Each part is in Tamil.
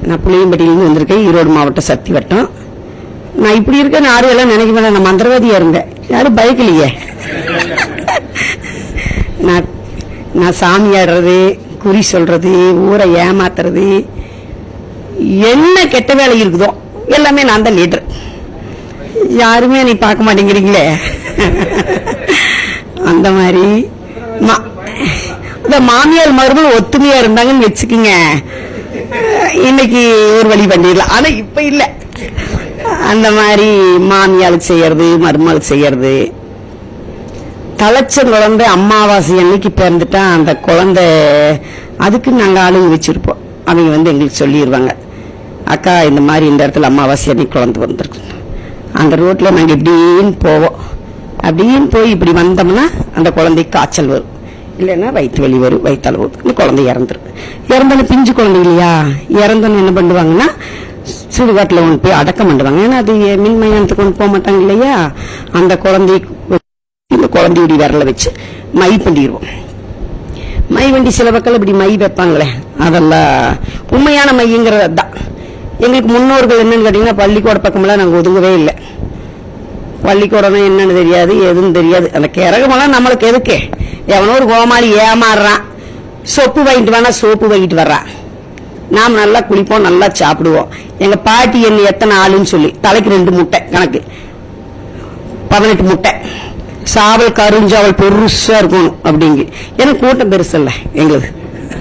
நான் புளியம்பட்டியிலேருந்து வந்திருக்கேன் ஈரோடு மாவட்டம் சக்தி வட்டம் நான் இப்படி இருக்கேன்னு யாரும் எல்லாம் நினைக்க மாட்டேன் நான் மந்திரவாதியா இருந்தேன் யாரும் பயக்கலையே நான் நான் சாமி ஆடுறது குறி சொல்றது ஊரை ஏமாத்துறது என்ன கெட்ட வேலை இருக்குதோ எல்லாமே நான் தான் லீடர் யாருமே நீ பார்க்க மாட்டேங்கிறீங்களே அந்த மாதிரி மா- இந்த மாமியார் மருமகள் ஒத்துமையா இருந்தாங்கன்னு வச்சுக்கோங்க இன்னைக்கு ஒரு வழி பண்ணிடலாம் ஆனா இப்ப இல்ல அந்த மாதிரி மாமியாளுக்கு செய்யறது மருமகளுக்கு செய்யறது தலைச்ச குழந்தை அமாவாசை அன்னைக்கு பிறந்துட்டா அந்த குழந்தை அதுக்கு நாங்க ஆளுங்க வச்சிருப்போம் அவங்க வந்து எங்களுக்கு சொல்லிடுவாங்க அக்கா இந்த மாதிரி இந்த இடத்துல அமாவாசை அன்னைக்கு குழந்தை வந்திருக்கு அந்த ரோட்ல நாங்க இப்படின்னு போவோம் அப்படின்னு போய் இப்படி வந்தோம்னா அந்த குழந்தைக்கு காய்ச்சல் வரும் இல்லைன்னா வயிற்று வலி வரும் வயிற்றால வரும் இந்த குழந்தை இறந்துரும் இறந்தோன்னு பிஞ்சு குழந்தை இல்லையா இறந்தோன்னு என்ன பண்ணுவாங்கன்னா சுடுகாட்டில் ஒன்று போய் அடக்கம் பண்ணுவாங்க ஏன்னா அது மின் மையானத்துக்கு கொண்டு போக மாட்டாங்க இல்லையா அந்த குழந்தை இந்த குழந்தையுடைய விரல வச்சு மை பண்ணிடுவோம் மை வண்டி சில பக்கம் இப்படி மை வைப்பாங்களே அதெல்லாம் உண்மையான மைங்கிறது அதான் எங்களுக்கு முன்னோர்கள் என்னன்னு கேட்டீங்கன்னா பள்ளிக்கூட பக்கமெல்லாம் நாங்கள் ஒதுங்கவே இல்லை பள்ளிக்கூடம் என்னன்னு தெரியாது எதுவும் தெரியாது அந்த கிரகமெல்லாம் நம்மளுக்கு எதுக்கு எவனோ ஒரு கோமாளி ஏமாறுறான் சொப்பு வாங்கிட்டு வேணா சோப்பு வாங்கிட்டு வர்றான் நாம் நல்லா குளிப்போம் நல்லா சாப்பிடுவோம் எங்க பாட்டி என்ன எத்தனை ஆளுன்னு சொல்லி தலைக்கு ரெண்டு முட்டை கணக்கு பதினெட்டு முட்டை சாவல் கருஞ்சாவல் பெருசா இருக்கணும் அப்படிங்க ஏன்னா கூட்டம் பெருசு இல்ல எங்களுக்கு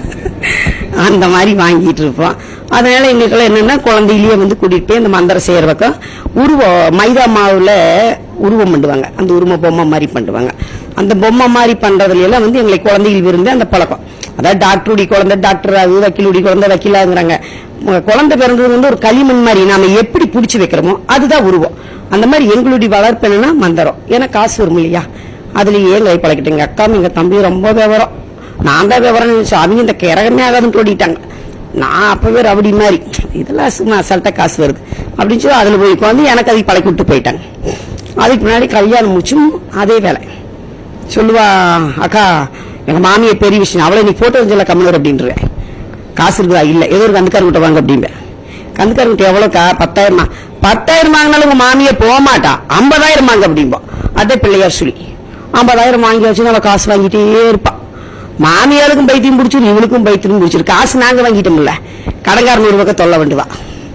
அந்த மாதிரி வாங்கிட்டு இருப்போம் அதனால எங்களுக்கெல்லாம் என்னன்னா குழந்தையிலேயே வந்து கூட்டிட்டு போய் இந்த மந்திரம் செய்யற பக்கம் உருவம் மைதா மாவுல உருவம் பண்ணுவாங்க அந்த உருவ பொம்மை மாதிரி பண்ணுவாங்க அந்த பொம்மை மாதிரி பண்றதுல எல்லாம் வந்து எங்களுக்கு குழந்தைகள் விருந்து அந்த பழக்கம் அதாவது டாக்டருடைய குழந்தை டாக்டர் ஆகுது வக்கீலுடைய குழந்தை வக்கீலாங்கிறாங்க உங்க குழந்தை பிறந்தது வந்து ஒரு களிமண் மாதிரி நாம எப்படி புடிச்சு வைக்கிறோமோ அதுதான் உருவம் அந்த மாதிரி எங்களுடைய வளர்ப்பு என்னன்னா மந்திரம் ஏன்னா காசு வரும் இல்லையா அதுலயே எங்களை பழக்கிட்டு எங்க அக்கா எங்க தம்பி ரொம்ப விவரம் நான் தான் விவரம் நினைச்சேன் அவங்க இந்த கிரகமே ஆகாதுன்னு ஓடிட்டாங்க நான் அப்பவே ரவுடி மாதிரி இதெல்லாம் சும்மா அசால்ட்டா காசு வருது அப்படின்னு சொல்லி அதுல போய் உட்காந்து எனக்கு அதை பழக்கி விட்டு போயிட்டாங்க அதுக்கு முன்னாடி கல்யாணம் முடிச்சும் அதே வேலை சொல்லுவா அக்கா எங்க மாமியை பெரிய விஷயம் அவளை நீ போட்டோ வச்சல கம்மினர் அப்படின்றேன் காசு இருக்குதா இல்ல ஏதோ ஒரு கந்துக்கார விட்ட வாங்க அப்படிம்பேன் கந்துக்கார விட்டு எவ்வளவுக்கா பத்தாயிரமா பத்தாயிரம் வாங்கினாலும் உங்க மாமியை போக மாட்டா ஐம்பதாயிரம் வாங்க அப்படிம்பா அதே பிள்ளையார் சொல்லி ஐம்பதாயிரம் வாங்கி வச்சு அவ காசு வாங்கிட்டே இருப்பா மாமியாருக்கும் பைத்தியம் பிடிச்சிரு இவனுக்கும் பைத்தியம் பிடிச்சிரு காசு நாங்க வாங்கிட்டோம்ல கடங்காரன் ஒரு பக்கம் தொல்லை வேண்டுவா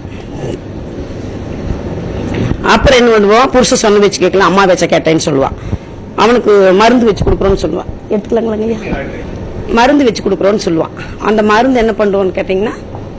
அப்புறம் என்ன பண்ணுவோம் புருஷ சொன்ன வச்சு கேட்கலாம் அம்மா வச்ச கேட்டேன்னு சொல்லுவான் அவனுக்கு மருந்து வச்சு கொடுக்குறோன்னு சொல்லுவான் எடுத்துக்கலாங்களா ஐயா மருந்து வச்சு கொடுக்குறோன்னு சொல்லுவான் அந்த மருந்து என்ன பண்ணுவோன்னு கேட்டீங்கன்னா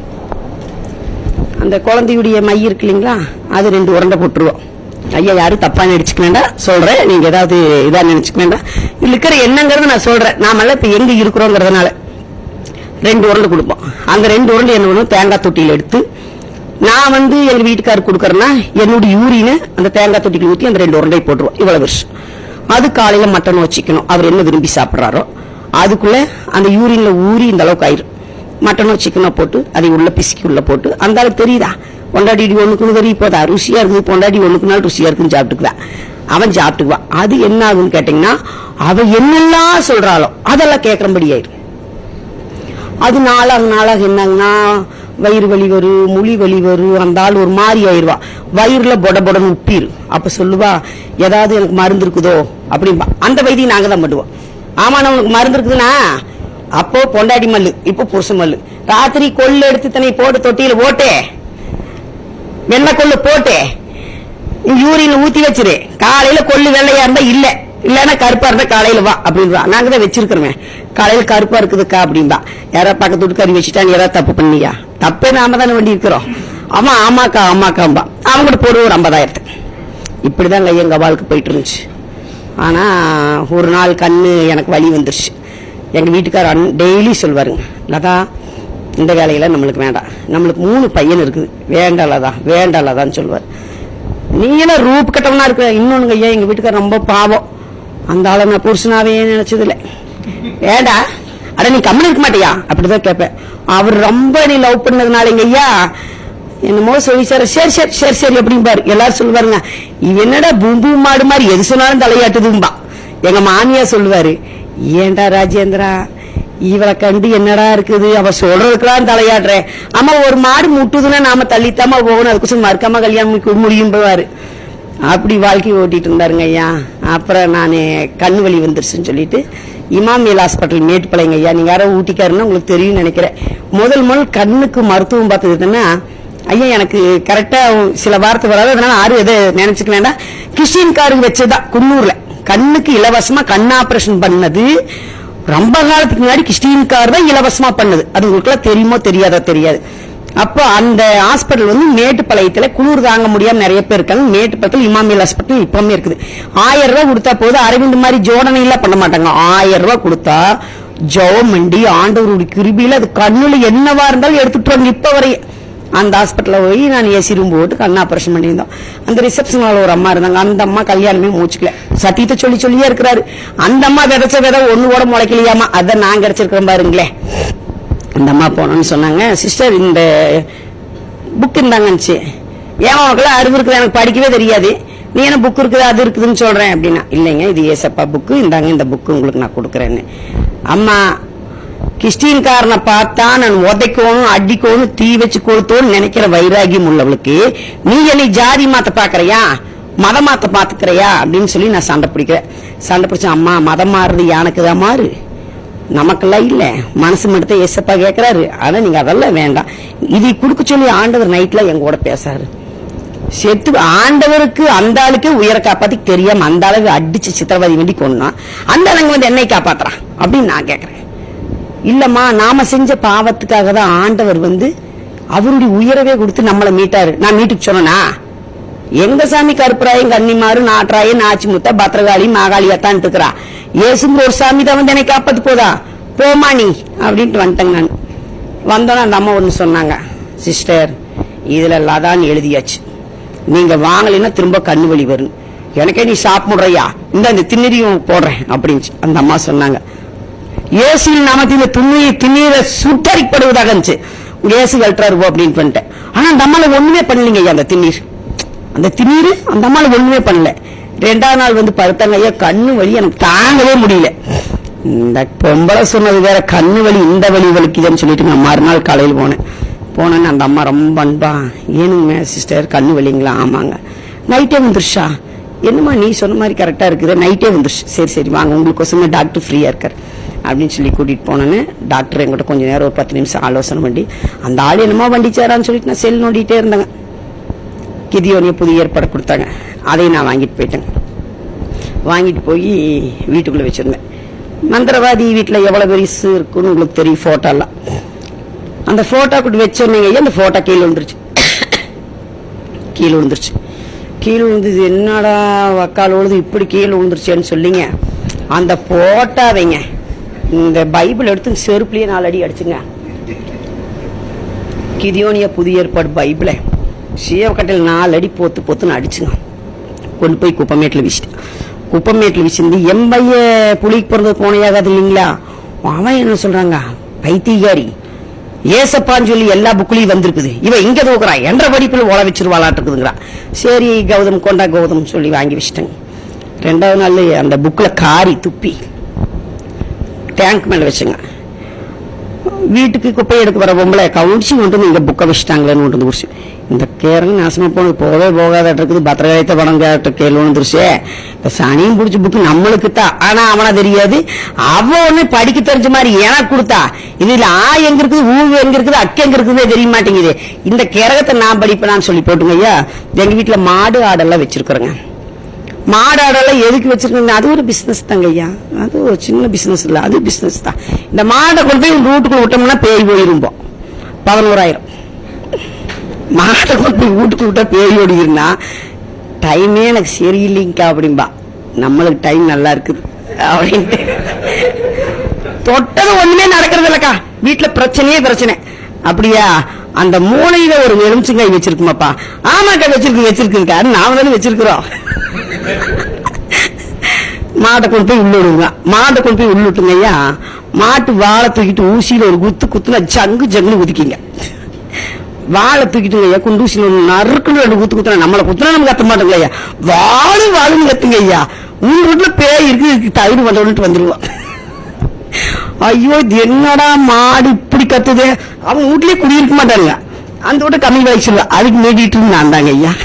அந்த குழந்தையுடைய மை இருக்கு இல்லைங்களா அது ரெண்டு உருண்டை போட்டுருவோம் ஐயா யாரும் தப்பா நினைச்சுக்க வேண்டாம் சொல்றேன் நீங்க ஏதாவது இதா நினைச்சுக்க வேண்டாம் இதுல இருக்கிற என்னங்கிறது நான் சொல்றேன் நாமெல்லாம் இப்ப எங்க இருக்கிறோங்கிறதுனால ரெண்டு உருண்டை கொடுப்போம் அந்த ரெண்டு உருண்டை என்ன பண்ணுவோம் தேங்காய் தொட்டியில எடுத்து நான் வந்து எங்க வீட்டுக்காரருக்கு கொடுக்கறேன்னா என்னுடைய யூரினை அந்த தேங்காய் தொட்டிக்கு ஊத்தி அந்த ரெண்டு உருண்டை போட்டுருவோம் இவ்வளவு வருஷம் அது காலையில மட்டன் வச்சுக்கணும் அவர் என்ன விரும்பி சாப்பிடுறாரோ அதுக்குள்ள அந்த யூரின்ல ஊறி இந்த அளவுக்கு ஆயிரும் மட்டனோ சிக்கனோ போட்டு அதை உள்ள பிசுக்கி உள்ள போட்டு அந்த ஆளுக்கு தெரியுதா பொண்டாடி ஒண்ணுக்குன்னு தெரிய போதா ருசியா இருக்கு பொண்டாடி ஒண்ணுக்கு நாள் ருசியா இருக்குன்னு சாப்பிட்டுக்குவேன் அவன் சாப்பிட்டுக்குவான் அது என்ன ஆகுன்னு கேட்டீங்கன்னா அவ என்னெல்லாம் சொல்றாளோ அதெல்லாம் கேட்கறபடி ஆயிரும் அது நாளாக நாளாக என்னங்கன்னா வயிறு வலி வரும் முழி வலி வரும் அந்த ஆள் ஒரு மாதிரி ஆயிருவா வயிறுல பொட பொடன்னு உப்பிரு அப்ப சொல்லுவா ஏதாவது எனக்கு மருந்து இருக்குதோ அப்படின்பா அந்த வைத்தியம் நாங்க தான் பண்ணுவோம் ஆமா நான் உனக்கு மருந்து இருக்குதுன்னா அப்போ பொண்டாடி மல்லு இப்போ புருஷ மல்லு ராத்திரி கொள்ளு எடுத்து தன்னை போட்டு தொட்டியில போட்டே வெள்ளை கொள்ளு போட்டே யூரின் ஊத்தி வச்சிரு காலையில கொள்ளு வெள்ளையா இருந்தா இல்ல இல்லன்னா கருப்பா இருந்தா காலையில வா அப்படின்றா நாங்க தான் வச்சிருக்கிறோமே காலையில கருப்பா இருக்குதுக்கா அப்படின்பா யாரா பக்கத்து வீட்டுக்காரி வச்சுட்டாங்க யாராவது தப்பு பண்ணியா தப்பே நாம தானே வண்டி இருக்கிறோம் அவன் ஆமாக்கா ஆமாக்காம்பா அவங்க கூட போடுவோம் ஒரு ஐம்பதாயிரத்துக்கு இப்படிதான் எங்க வாழ்க்கை போயிட்டு இருந்துச்சு ஆனா ஒரு நாள் கண்ணு எனக்கு வலி வந்துருச்சு எங்க வீட்டுக்காரர் டெய்லி சொல்வாருங்க லதா இந்த வேலையில நம்மளுக்கு வேண்டாம் நம்மளுக்கு மூணு பையன் இருக்குது வேண்டாம் லதா வேண்டாம் லதான்னு சொல்லுவார் நீங்களும் ரூப் கட்டவனா இருக்க இன்னொன்னு ஐயா எங்க வீட்டுக்காரர் ரொம்ப பாவம் அந்த ஆளை நான் புருஷனாவே நினைச்சது இல்ல ஏடா அட நீ கம்மி இருக்க மாட்டியா அப்படிதான் கேட்பேன் அவர் ரொம்ப நீ லவ் பண்ணதுனால எங்க ஐயா என்னமோ சொல்லி சார் சரி சரி சரி சரி அப்படிம்பாரு எல்லாரும் சொல்லுவாருங்க இவ என்னடா பூம்பு மாடு மாதிரி எது சொன்னாலும் தலையாட்டுதும்பா எங்க மாமியா சொல்லுவாரு ஏன்டா ராஜேந்திரா இவளை கண்டு என்னடா இருக்குது அவ சொல்றதுக்கெல்லாம் தலையாடுறேன் அம்மா ஒரு மாடு முட்டுதுன்னா நாம தள்ளித்தாம போகணும் அதுக்கு மறுக்காம கல்யாணம் முடியும்பாரு அப்படி வாழ்க்கை ஓட்டிட்டு இருந்தாருங்க ஐயா அப்புறம் நான் கண்ணு வலி வந்துருச்சுன்னு சொல்லிட்டு இமாமியல் ஹாஸ்பிட்டல் மேட்டுப்பாளையங்க ஐயா நீங்க யாரோ ஊட்டிக்காருன்னு உங்களுக்கு தெரியும் நினைக்கிறேன் முதல் முதல் கண்ணுக்கு மருத்துவம் பார்த்ததுன்னா ஐயா எனக்கு கரெக்டா சில வார்த்தை வராது அதனால யாரும் எதை நினைச்சுக்க வேண்டாம் கிறிஸ்டின் காருக்கு வச்சதுதான் குன்னூர்ல கண்ணுக்கு இலவசமா கண் ஆபரேஷன் பண்ணது ரொம்ப காலத்துக்கு முன்னாடி கிறிஸ்டின் கார் தான் இலவசமா பண்ணது அது உங்களுக்கு தெரியுமோ தெரியாதோ தெரியாது அப்போ அந்த ஹாஸ்பிட்டல் வந்து மேட்டுப்பாளையத்துல குளிர் தாங்க முடியாம நிறைய பேர் இருக்காங்க மேட்டுப்பாளையத்தில் இமாமியல் ஹாஸ்பிட்டல் இப்பவுமே இருக்குது ஆயிரம் ரூபாய் கொடுத்தா போது அரவிந்த் மாதிரி ஜோடனை எல்லாம் பண்ண மாட்டாங்க ஆயிரம் ரூபாய் கொடுத்தா ஜவமண்டி ஆண்டவருடைய கிருபியில அது கண்ணுல என்னவா இருந்தாலும் எடுத்துட்டு வாங்க இப்ப வரையும் அந்த ஹாஸ்பிட்டல்ல போய் நான் ஏசி ரூம் போட்டு கண் ஆபரேஷன் பண்ணியிருந்தோம் அந்த ரிசப்ஷன் ஒரு அம்மா இருந்தாங்க அந்த அம்மா கல்யாணமே மூச்சுக்கல சத்தியத்தை சொல்லி சொல்லியே இருக்கிறாரு அந்த அம்மா விதைச்ச விதை ஒண்ணு கூட முளைக்கலையாமா அதான் நான் கிடைச்சிருக்கிறேன் பாருங்களேன் அந்த அம்மா போனோம்னு சொன்னாங்க சிஸ்டர் இந்த புக் இருந்தாங்கன்னுச்சு ஏன் உனக்குலாம் அறிவு இருக்குது எனக்கு படிக்கவே தெரியாது நீ என்ன புக் இருக்குது அது இருக்குதுன்னு சொல்றேன் அப்படின்னா இல்லைங்க இது ஏசப்பா புக்கு இந்தாங்க இந்த புக்கு உங்களுக்கு நான் கொடுக்குறேன்னு அம்மா கிறிஸ்டின்காரனை பார்த்தா நான் உதைக்கணும் அடிக்கணும் தீ வச்சு கொளுத்தோன்னு நினைக்கிற வைராகியம் உள்ளவளுக்கு நீ என்னை ஜாதி மாத்த பாக்குறியா மதம் மாத்த பாத்துக்கிறியா அப்படின்னு சொல்லி நான் சண்டை பிடிக்கிறேன் சண்டை பிடிச்சேன் அம்மா மதம் மாறுறது யானைக்குதான் மாறு நமக்கெல்லாம் இல்ல மனசு மட்டும் ஏசப்பா கேக்குறாரு ஆனா நீங்க அதெல்லாம் வேண்டாம் இதை குடுக்க சொல்லி ஆண்டவர் நைட்ல எங்க கூட பேசாரு செத்து ஆண்டவருக்கு அந்த ஆளுக்கு உயர காப்பாத்தி தெரியாம அந்த அளவு அடிச்சு சித்திரவதை வேண்டி கொண்டா அந்த ஆளுங்க வந்து என்னை காப்பாத்துறான் அப்படின்னு நான் கேக்குறேன் இல்லம்மா நாம செஞ்ச பாவத்துக்காக தான் ஆண்டவர் வந்து அவருடைய உயரவே கொடுத்து நம்மளை மீட்டாரு நான் மீட்டுக்கு சொன்னா எங்க சாமி கருப்பராயும் கன்னிமாரு நாட்டராயி நாச்சி முத்த பத்திரகாளி மாகாளியாத்தான் இருக்கிறா ஏசுங்கிற ஒரு சாமி தான் வந்து என்னை காப்பாத்து போதா போமா நீ அப்படின்ட்டு வந்துட்டேங்க நான் வந்தோன்னே அந்த அம்மா ஒன்று சொன்னாங்க சிஸ்டர் இதுல லதான்னு எழுதியாச்சு நீங்க வாங்கலைன்னா திரும்ப கண்ணு வலி வரும் எனக்கே நீ சாப்பிடுறியா இந்த இந்த திண்ணறியும் போடுறேன் அப்படின்னு அந்த அம்மா சொன்னாங்க இயேசுவின் நாமத்தில் இந்த துணியை திண்ணீரை சுட்டரிக்கப்படுவதாக இருந்துச்சு இயேசு கழட்டுறாரு போ அப்படின்னு பண்ணிட்டேன் ஆனா அந்த அம்மால ஒண்ணுமே பண்ணலீங்க ஐயா அந்த திண்ணீர் அந்த திண்ணீர் அந்த அம்மால ஒண்ணுமே பண்ணல ரெண்டாவது நாள் வந்து படுத்தாங்க ஐயா கண்ணு வலி எனக்கு தாங்கவே முடியல இந்த பொம்பளை சொன்னது வேற கண்ணு வலி இந்த வலி வலிக்குதுன்னு சொல்லிட்டு நான் மறுநாள் காலையில் போனேன் போனேன்னு அந்த அம்மா ரொம்ப அன்பா ஏனுங்க சிஸ்டர் கண்ணு வலிங்களா ஆமாங்க நைட்டே வந்துருச்சா என்னம்மா நீ சொன்ன மாதிரி கரெக்டா இருக்குது நைட்டே வந்துருச்சு சரி சரி வாங்க உங்களுக்கோசமே டாக்டர் ஃப்ரீயா இருக்கார் அப்படின்னு சொல்லி கூட்டிட்டு போனேன்னு டாக்டர் என்கிட்ட கொஞ்ச நேரம் ஒரு பத்து நிமிஷம் ஆலோசனை பண்ணி அந்த ஆள் என்னமோ வண்டிச்சாரான்னு சொல்லிட்டு நான் செல் நோண்டிட்டே இருந்தேங்க கிதியோனிய புதிய ஏற்பாடு கொடுத்தாங்க அதையும் நான் வாங்கிட்டு போயிட்டேன் வாங்கிட்டு போய் வீட்டுக்குள்ள வச்சிருந்தேன் மந்திரவாதி வீட்டுல எவ்வளவு பெருசு இருக்குன்னு உங்களுக்கு தெரியும் போட்டோ எல்லாம் அந்த போட்டோ கூட வச்சோன்னீங்க அந்த போட்டோ கீழே விழுந்துருச்சு கீழே விழுந்துருச்சு கீழே விழுந்தது என்னடா வக்கால் விழுது இப்படி கீழே விழுந்துருச்சேன்னு சொல்லிங்க அந்த போட்டாவைங்க இந்த பைபிள் எடுத்து செருப்புலயே நாலு அடி அடிச்சுங்க கிதியோனிய புதிய ஏற்பாடு பைபிளை சீவக்கட்டையில் நாலு அடி போத்து போத்துன்னு அடிச்சுங்க கொண்டு போய் குப்பமேட்டில் வீசிட்டேன் குப்பமேட்டில் வீசிருந்து எம்பைய புலிக்கு பிறந்தது கோணையாகாது இல்லைங்களா அவன் என்ன சொல்றாங்க பைத்தியகாரி ஏசப்பான்னு சொல்லி எல்லா புக்லயும் வந்திருக்குது இவ இங்க தூக்குறா என்ற படிப்பில் ஓல வச்சிருவாளாட்டுக்குதுங்கிறா சரி கௌதம் கொண்டா கௌதம் சொல்லி வாங்கி வச்சிட்டேங்க ரெண்டாவது நாள் அந்த புக்ல காரி துப்பி டேங்க் மேல வச்சுங்க வீட்டுக்கு குப்பை எடுக்க வர பொம்பளை கவுன்சி கொண்டு வந்து இங்க புக்கை வச்சுட்டாங்களேன்னு கொண்டு வந்து குடிச்சு இந்த கேரங்க நாசமா போனது போகவே போகாத இருக்குது பத்திரகாயத்தை படம் கேட்ட கேள்வி வந்துருச்சே இந்த சனியும் பிடிச்ச புக்கு நம்மளுக்கு தான் ஆனா அவனா தெரியாது அவ ஒண்ணு படிக்க தெரிஞ்ச மாதிரி எனக்கு கொடுத்தா இதுல ஆ எங்க இருக்குது ஊ எங்க இருக்குது அக்க எங்க இருக்குதே தெரிய மாட்டேங்குது இந்த கிரகத்தை நான் படிப்பேனான்னு சொல்லி போட்டுங்க ஐயா எங்க வீட்டுல மாடு ஆடெல்லாம் வச்சிருக்கிறேங்க மாடாடெல்லாம் எதுக்கு வச்சிருக்கீங்க அது ஒரு பிசினஸ் தாங்க ஐயா அது ஒரு சின்ன பிசினஸ் இல்ல அது பிசினஸ் தான் இந்த மாடை கொண்டு போய் ரூட்டுக்குள்ள விட்டோம்னா பேய் போயிருப்போம் பதினோராயிரம் மாடை கொண்டு போய் வீட்டுக்குள்ள விட்டா பேய் ஓடிக்கிறனா டைமே எனக்கு சரியில்லைங்கக்கா அப்படின்பா நம்மளுக்கு டைம் நல்லா இருக்குது அப்படின்ட்டு தொட்டது ஒண்ணுமே நடக்கிறது இல்லக்கா வீட்டுல பிரச்சனையே பிரச்சனை அப்படியா அந்த மூளையில ஒரு எலுமிச்சங்காய் வச்சிருக்குமாப்பா ஆமாக்கா வச்சிருக்கு வச்சிருக்குங்கக்கா அது நாம தானே வச்சிருக்கிறோம் மாட்டை கொண்டு போய் உள்ள விடுங்க மாட்டை கொண்டு போய் உள்ள விட்டுங்க ஐயா மாட்டு வாழை தூக்கிட்டு ஊசியில ஒரு குத்து குத்துனா ஜங்கு ஜங்குன்னு குதிக்கிங்க வாழை தூக்கிட்டு ஐயா குண்டூசியில ஒரு நறுக்குன்னு ரெண்டு குத்து குத்துனா நம்மளை குத்துனா நமக்கு கத்த மாட்டோங்க ஐயா வாழு வாழுன்னு கத்துங்க ஐயா உங்க வீட்டுல பேய் இருக்கு இதுக்கு தயிர் வந்தோன்ட்டு வந்துருவோம் ஐயோ இது என்னடா மாடு இப்படி கத்துது அவங்க வீட்லயே குடியிருக்க மாட்டாங்க அந்த விட கம்மி வயசுல அதுக்கு மீடிட்டு நான் தாங்க ஐயா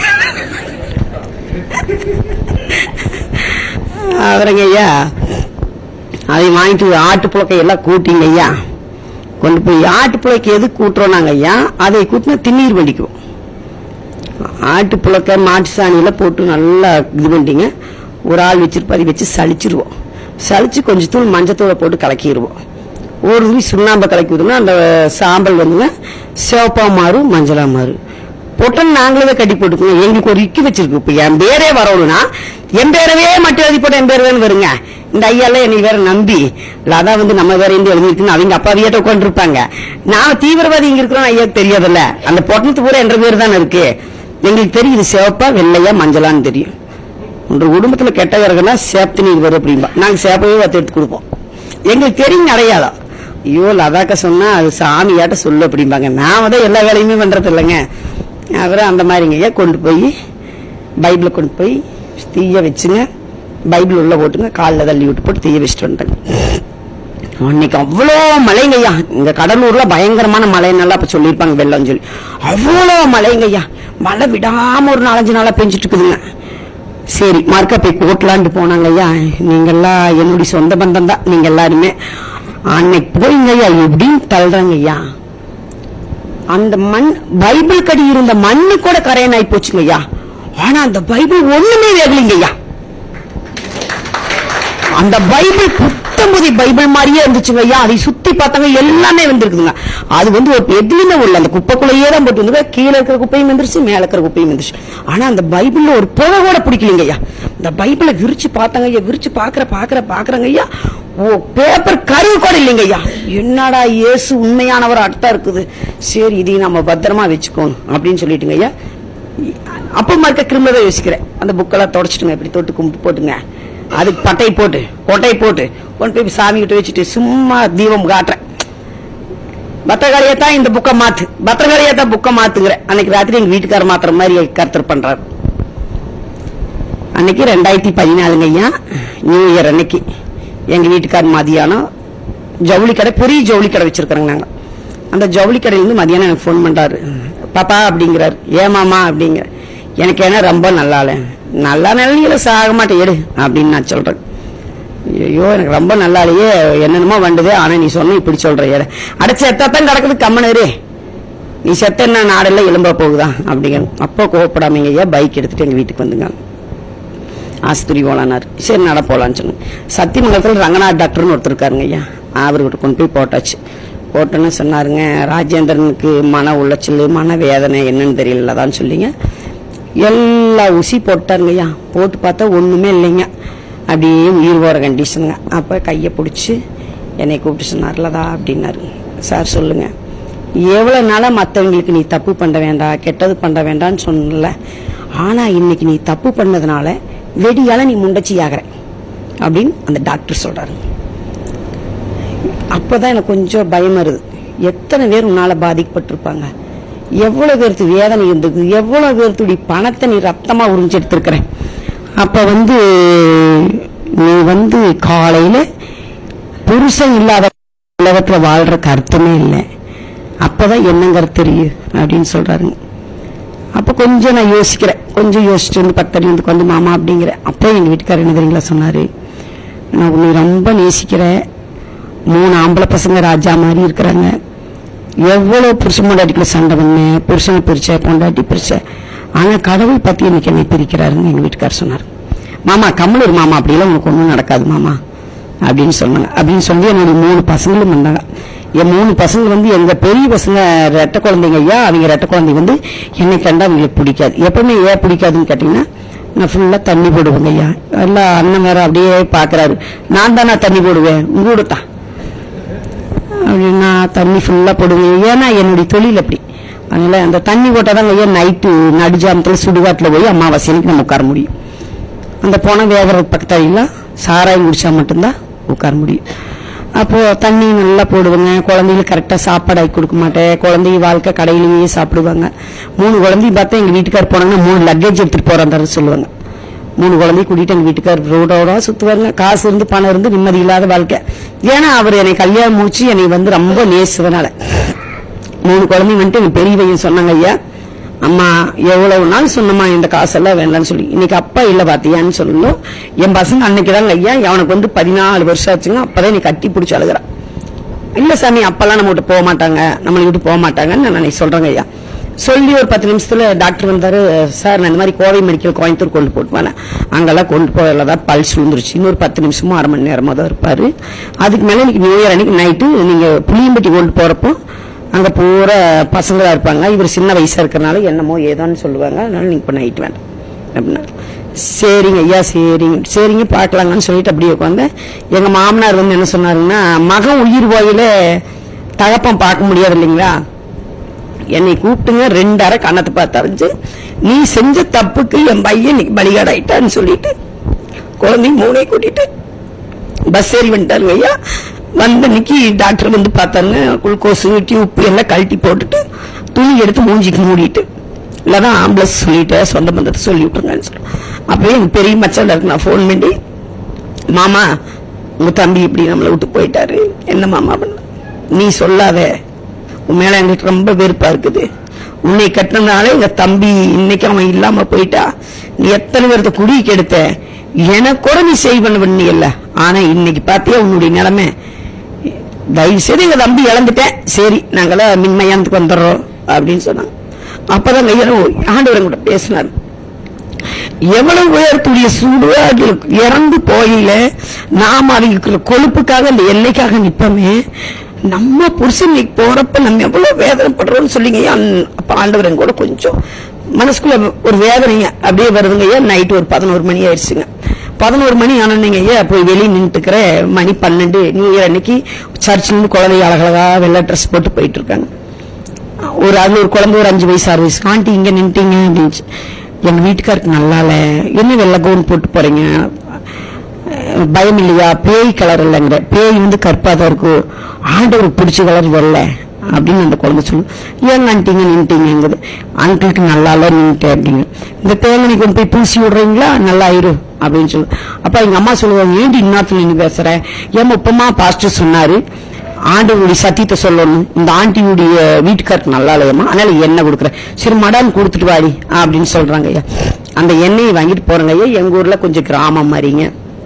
அவருங்க ஐயா அதை வாங்கிட்டு ஆட்டு புழக்கை எல்லாம் கூட்டிங்க ஐயா கொண்டு போய் ஆட்டு புழக்கை எது கூட்டுறோம் நாங்க ஐயா அதை கூட்டினா திண்ணீர் வடிக்கும் ஆட்டு புழக்க மாட்டு சாணியில போட்டு நல்லா இது பண்ணிட்டீங்க ஒரு ஆள் வச்சிருப்ப அதை வச்சு சளிச்சிருவோம் சளிச்சு கொஞ்சம் தூள் மஞ்சத்தூளை போட்டு கலக்கிடுவோம் ஒரு துணி சுண்ணாம்பை கலக்கி விட்டோம்னா அந்த சாம்பல் வந்துங்க சிவப்பா மாறும் மஞ்சளா மாறும் பொட்டன் நாங்களே தான் கட்டி போட்டுக்கோங்க எங்களுக்கு ஒரு இக்கு வச்சிருக்கு இப்ப என் பேரே வரணும்னா என் பேரவே மட்டும் எழுதி போட்ட என் பேர் வேணும் வருங்க இந்த ஐயால என்னை வேற நம்பி லதா வந்து நம்ம வேற இருந்து எழுதிருக்குன்னு அவங்க அப்பா வீட்டை உட்காந்துருப்பாங்க நாம தீவிரவாதி இங்க இருக்கிறோம் ஐயாக்கு தெரியாதுல்ல அந்த பொட்டணத்து பூரா என்ற பேர் தானே இருக்கு எங்களுக்கு தெரியுது சிவப்பா வெள்ளையா மஞ்சளான்னு தெரியும் உங்க குடும்பத்துல கெட்ட விறகுனா சேப்து நீர் வரும் அப்படிம்பா நாங்க சேப்பவே வத்து எடுத்து கொடுப்போம் எங்களுக்கு தெரியும் அடையாளம் ஐயோ லதாக்க சொன்னா அது சாமியாட்ட சொல்லு அப்படிம்பாங்க நாம தான் எல்லா வேலையுமே பண்றது இல்லைங்க அப்புறம் அந்த மாதிரிங்க கொண்டு போய் பைபிளை கொண்டு போய் தீய வச்சுங்க பைபிள் உள்ள போட்டுங்க காலில் தள்ளி விட்டு போட்டு தீய வச்சுட்டு வந்துட்டேங்க அன்னைக்கு அவ்வளோ மழைங்கய்யா இங்க கடலூர்ல பயங்கரமான மழைன்னால அப்ப சொல்லியிருப்பாங்க வெள்ளம் சொல்லி அவ்வளோ மழைங்கய்யா மழை விடாம ஒரு நாலஞ்சு நாளா பெஞ்சிட்டு இருக்குதுங்க சரி மறுக்க போய் கோட்டலான்ட்டு போனாங்க ஐயா நீங்கெல்லாம் என்னுடைய சொந்த பந்தம் தான் நீங்க எல்லாருமே அன்னைக்கு போயிங்க ஐயா எப்படின்னு தள்ளுறாங்க ஐயா அந்த மண் பைபிள் கடி இருந்த மண்ணு கூட கரையன் ஆகி போச்சுங்க ஐயா ஆனா அந்த பைபிள் ஒண்ணுமே வேகலைங்க ஐயா அந்த பைபிள் புத்தம்புதி பைபிள் மாதிரியே இருந்துச்சுங்க ஐயா அதை சுத்தி பார்த்தாங்க எல்லாமே வந்திருக்குதுங்க அது வந்து ஒரு எதுவுமே உள்ள அந்த குப்பைக்குள்ளேயே தான் போட்டு வந்து கீழே இருக்கிற குப்பையும் வந்துருச்சு மேல இருக்கிற குப்பையும் வந்துருச்சு ஆனா அந்த பைபிள்ல ஒரு புகை கூட பிடிக்கலைங்க ஐயா இந்த பைபிளை விரிச்சு பார்த்தாங்க ஐயா விரிச்சு பாக்குற பாக்குற பாக்குறாங்க ஐயா ஓ பேப்பர் கருவு கூட இல்லைங்க ஐயா என்னடா இயேசு உண்மையானவர் அர்த்தம் இருக்குது சரி இதையும் நம்ம பத்திரமா வச்சுக்கோணும் அப்படின்னு சொல்லிட்டுங்க ஐயா அப்பமா இருக்க கிருமதை யோசிக்கிறேன் அந்த புக்கெல்லாம் தொடச்சிட்டுங்க இப்படி தொட்டு கும்பிட்டு போட்டுங்க அதுக்கு பட்டை போட்டு கொட்டை போட்டு கொண்டு போய் சாமி கிட்ட வச்சுட்டு சும்மா தீபம் காட்டுறேன் பத்திரகாளியா தான் இந்த புக்கை மாத்து பத்திரகாளியா தான் புக்கை மாத்துங்கிறேன் அன்னைக்கு ராத்திரி எங்க வீட்டுக்காரர் மாத்துற மாதிரி கருத்தர் பண்றாரு அன்னைக்கு ரெண்டாயிரத்தி பதினாலுங்க ஐயா நியூ இயர் அன்னைக்கு எங்க வீட்டுக்காரர் மதியானம் ஜவுளி கடை பெரிய ஜவுளி கடை வச்சிருக்கிறோங்க நாங்க அந்த ஜவுளி கடையில இருந்து மதியானம் எனக்கு ஃபோன் பண்றாரு பாப்பா அப்படிங்கிறாரு ஏமாமா அப்படிங்கிற எனக்கு என்ன ரொம்ப நல்லா இல்ல நல்லா நிலையில சாக மாட்டேன் எடு அப்படின்னு நான் சொல்றேன் ஐயோ எனக்கு ரொம்ப நல்லா இல்லையே என்னென்னமோ வண்டுது ஆனா நீ சொன்ன இப்படி சொல்ற எடு அடைச்ச எத்தான் கிடக்குது கம்மனரு நீ செத்த என்ன நாடெல்லாம் எலும்ப போகுதா அப்படிங்கிற அப்போ கோவப்படாமங்க ஐயா பைக் எடுத்துட்டு எங்க வீட்டுக்கு வந்துங்க ஆஸ்பத்திரி போலான்னாரு சரி நட போலான்னு சொன்னேன் சத்தியமங்கலத்தில் ரங்கநாத் டாக்டர்னு ஒருத்தர் இருக்காருங்க ஐயா அவர்கிட்ட கொண்டு போய் போட்டாச்சு போட்டோன்னு சொன்னாருங்க ராஜேந்திரனுக்கு மன உளைச்சல் மன வேதனை என்னன்னு தெரியலதான் சொல்லிங்க எல்லா ஊசி போட்டாருங்க ஐயா போட்டு பார்த்தா ஒண்ணுமே இல்லைங்க அப்படியே உயிர் போற கண்டிஷனுங்க அப்ப கையை பிடிச்சி என்னை கூப்பிட்டு சொன்னார்லதா அப்படின்னாரு சார் சொல்லுங்க எவ்வளவு நாளா மத்தவங்களுக்கு நீ தப்பு பண்ண வேண்டாம் கெட்டது பண்ண வேண்டாம்னு சொன்னல ஆனா இன்னைக்கு நீ தப்பு பண்ணதுனால வெடியால நீ முண்டச்சி ஆகிற அப்படின்னு அந்த டாக்டர் சொல்றாரு அப்பதான் எனக்கு கொஞ்சம் பயம் வருது எத்தனை பேர் உன்னால பாதிக்கப்பட்டிருப்பாங்க எவ்வளவு பேருக்கு வேதனை இருந்தது எவ்வளவு பேர்த்துடைய பணத்தை நீ ரத்தமா உறிஞ்சு எடுத்திருக்கிற அப்ப வந்து நீ வந்து காலையில புருஷன் இல்லாத உலகத்துல வாழ்றதுக்கு அர்த்தமே இல்லை அப்பதான் என்னங்கிறது தெரியும் அப்படின்னு சொல்றாருங்க அப்ப கொஞ்சம் நான் யோசிக்கிறேன் கொஞ்சம் யோசிச்சு வந்து பத்தடி வந்து கொண்டு மாமா அப்படிங்கிறேன் அப்போ எங்க வீட்டுக்காரர் என்ன தெரியுங்களா சொன்னாரு நான் உன்னை ரொம்ப நேசிக்கிறேன் மூணு ஆம்பளை பசங்க ராஜா மாதிரி இருக்கிறாங்க எவ்வளவு புருஷன் பொண்டாட்டிக்குள்ள சண்டை பண்ணேன் புருஷனை பிரிச்ச பொண்டாட்டி பிரிச்ச ஆனா கடவுள் பத்தி இன்னைக்கு என்னை பிரிக்கிறாருன்னு எங்க வீட்டுக்காரர் சொன்னார் மாமா கம்மலூர் மாமா அப்படிலாம் உனக்கு ஒன்றும் நடக்காது மாமா அப்படின்னு சொன்னாங்க அப்படின்னு சொல்லி என்னுடைய மூணு பசங்களும் வந்தாங்க என் மூணு பசங்க வந்து எங்க பெரிய பசங்க ரெட்டை குழந்தைங்க ஐயா அவங்க ரெட்டை குழந்தைங்க வந்து என்னை கண்டா அவங்களுக்கு பிடிக்காது எப்பவுமே ஏன் பிடிக்காதுன்னு கேட்டீங்கன்னா நான் ஃபுல்லா தண்ணி போடுவேங்க ஐயா எல்லாம் அண்ணன் வேற அப்படியே பாக்குறாரு நான் தானே தண்ணி போடுவேன் உங்களோட தான் அப்படின்னா தண்ணி ஃபுல்லா போடுவேன் ஏன்னா என்னுடைய தொழில் அப்படி அதனால அந்த தண்ணி போட்டாதான் ஐயா நைட்டு நடுஜாமத்துல சுடுகாட்டுல போய் அமாவாசைக்கு நம்ம உட்கார முடியும் அந்த போன வேகிற பக்கத்தாடிலாம் சாராயம் குடிச்சா மட்டும்தான் உட்கார முடியும் அப்போ தண்ணி நல்லா போடுவேங்க குழந்தைகளுக்கு கரெக்டா சாப்பாடு ஆக்கி கொடுக்க மாட்டேன் குழந்தைங்க வாழ்க்கை கடையிலேயே சாப்பிடுவாங்க மூணு குழந்தையும் பார்த்தா எங்க வீட்டுக்கார் போனாங்கன்னா மூணு லக்கேஜ் எடுத்துட்டு போறாந்தாரு சொல்லுவாங்க மூணு குழந்தைய கூட்டிட்டு எங்க வீட்டுக்காரர் ரோடோட சுத்துவாருங்க காசு இருந்து பணம் இருந்து நிம்மதி இல்லாத வாழ்க்கை ஏன்னா அவர் என்னை கல்யாணம் முடிச்சு என்னை வந்து ரொம்ப நேசுவனால மூணு குழந்தைங்க வந்துட்டு எங்க பெரிய பையன் சொன்னாங்க ஐயா அம்மா எவ்வளவு நாள் சொன்னம்மா இந்த காசெல்லாம் வேண்டாம்னு சொல்லி இன்னைக்கு அப்பா இல்ல பாத்தியான்னு சொல்லணும் என் பசங்க அன்னைக்கு தாங்க ஐயா அவனுக்கு வந்து பதினாலு வருஷம் ஆச்சுங்க அப்பதான் நீ கட்டி பிடிச்சி அழுகிறான் இல்ல சாமி அப்பெல்லாம் நம்ம விட்டு போக மாட்டாங்க நம்மளை விட்டு போக மாட்டாங்கன்னு நான் அன்னைக்கு சொல்றேங்க ஐயா சொல்லி ஒரு பத்து நிமிஷத்துல டாக்டர் வந்தாரு சார் நான் இந்த மாதிரி கோவை மெடிக்கல் கோயம்புத்தூர் கொண்டு போட்டு போனேன் அங்கெல்லாம் கொண்டு போகல தான் பல்ஸ் விழுந்துருச்சு இன்னொரு பத்து நிமிஷமும் அரை மணி நேரமா தான் இருப்பாரு அதுக்கு மேல இன்னைக்கு நியூ இயர் அன்னைக்கு நைட்டு நீங்க புளியம்பட்டி கொண்டு போறப்போ அங்க பூரா பசங்களா இருப்பாங்க இவர் சின்ன வயசா இருக்கறனால என்னமோ ஏதோன்னு சொல்லுவாங்க அதனால நீங்க இப்ப நைட் வேண்டாம் அப்படின்னா சரிங்க ஐயா சரிங்க சரிங்க பார்க்கலாங்கன்னு சொல்லிட்டு அப்படியே உட்காந்தேன் எங்க மாமனார் வந்து என்ன சொன்னாருன்னா மகன் உயிர் போயில தகப்பம் பார்க்க முடியாது இல்லைங்களா என்னை கூப்பிட்டுங்க ரெண்டு அரை கண்ணத்தை பார்த்து அரைஞ்சு நீ செஞ்ச தப்புக்கு என் பையன் இன்னைக்கு பலிகாடாயிட்டான்னு சொல்லிட்டு குழந்தை மூணை கூட்டிட்டு பஸ் ஏறி வந்துட்டாருங்க ஐயா வந்த அன்னைக்கு டாக்டர் வந்து பார்த்தாங்க குளுக்கோஸ் டியூப் எல்லாம் கழட்டி போட்டுட்டு துணி எடுத்து மூஞ்சிக்கு மூடிட்டு இல்லதான் ஆம்புலன்ஸ் சொல்லிட்டு சொந்த பந்தத்தை சொல்லி விட்டுருங்கன்னு சொல்லி அப்பவே எங்க பெரிய மச்சான் இருக்கு நான் ஃபோன் பண்ணி மாமா உங்க தம்பி இப்படி நம்மளை விட்டு போயிட்டாரு என்ன மாமா பண்ண நீ சொல்லாத உன் மேல எங்களுக்கு ரொம்ப வெறுப்பா இருக்குது உன்னை கட்டினதுனால எங்க தம்பி இன்னைக்கு அவன் இல்லாம போயிட்டா நீ எத்தனை பேர்த்த குடிக்கு எடுத்த எனக்கு கூட நீ செய் பண்ண பண்ணியல்ல ஆனா இன்னைக்கு பாத்தியா உன்னுடைய நிலைமை தயவு செய்து எங்க தம்பி இழந்துட்டேன் சரி நாங்களாம் மின்மயானத்துக்கு வந்துடுறோம் அப்படின்னு சொன்னாங்க அப்பதான் ஐயா ஆண்டவரன் கூட பேசினார் எவ்வளவு உயரக்கூடிய சூடு அது இறந்து போயில நாம அவங்க கொழுப்புக்காக இந்த எல்லைக்காக நிப்போமே நம்ம புருஷனுக்கு போறப்ப நம்ம எவ்வளவு வேதனைப்படுறோம்னு சொல்லிங்க ஐயா அப்ப ஆண்டவரன் கூட கொஞ்சம் மனசுக்குள்ள ஒரு வேதனைங்க அப்படியே வருதுங்க ஐயா நைட்டு ஒரு பதினோரு மணி ஆயிடுச்சுங்க பதினோரு மணி ஆனீங்க ஐயா போய் வெளியே நின்றுக்கிற மணி பன்னெண்டு நியூ இயர் அன்னைக்கு சர்ச்சில் இருந்து குழந்தை அழகழகா வெள்ளை ட்ரெஸ் போட்டு போயிட்டு இருக்காங்க ஒரு அதுல ஒரு குழந்தை ஒரு அஞ்சு வயசு ஆறு வயசு ஆண்டி இங்க நின்ட்டீங்க அப்படின்னு எங்க வீட்டுக்காருக்கு நல்லா இல்ல என்ன வெள்ளை கவுன் போட்டு போறீங்க அஹ் பயம் இல்லையா பேய் கலர் இல்லைங்கிற பேய் வந்து கருப்பா தான் இருக்கும் ஆண்டவருக்கு பிடிச்ச கலர் வெள்ளை அப்படின்னு அந்த குழந்தை சொல்லு ஏங்க ஆண்டிங்க நின்ட்டீங்கிறது அங்கிளுக்கு நல்லா இல்ல நின்ட்டேன் அப்படிங்க இந்த தேங்கனி கொண்டு போய் பூசி விடுறீங்களா நல்லா ஆயிரு அப்படின்னு சொல்லு அப்ப எங்க அம்மா சொல்லுவாங்க ஏண்டி இன்னத்துல நீ பேசுற ஏன் இப்பமா பாஸ்டர் சொன்னாரு ஆண்டவருடைய சத்தியத்தை சொல்லணும் இந்த ஆண்டியுடைய வீட்டுக்காருக்கு நல்லா இல்லையம்மா அதனால எண்ணெய் கொடுக்குறேன் சரி மடான் கொடுத்துட்டு வாடி அப்படின்னு சொல்றாங்க ஐயா அந்த எண்ணெயை வாங்கிட்டு போறாங்க ஐயா எங்க ஊர்ல கொஞ்சம் கிராமம் மாதிரிங்க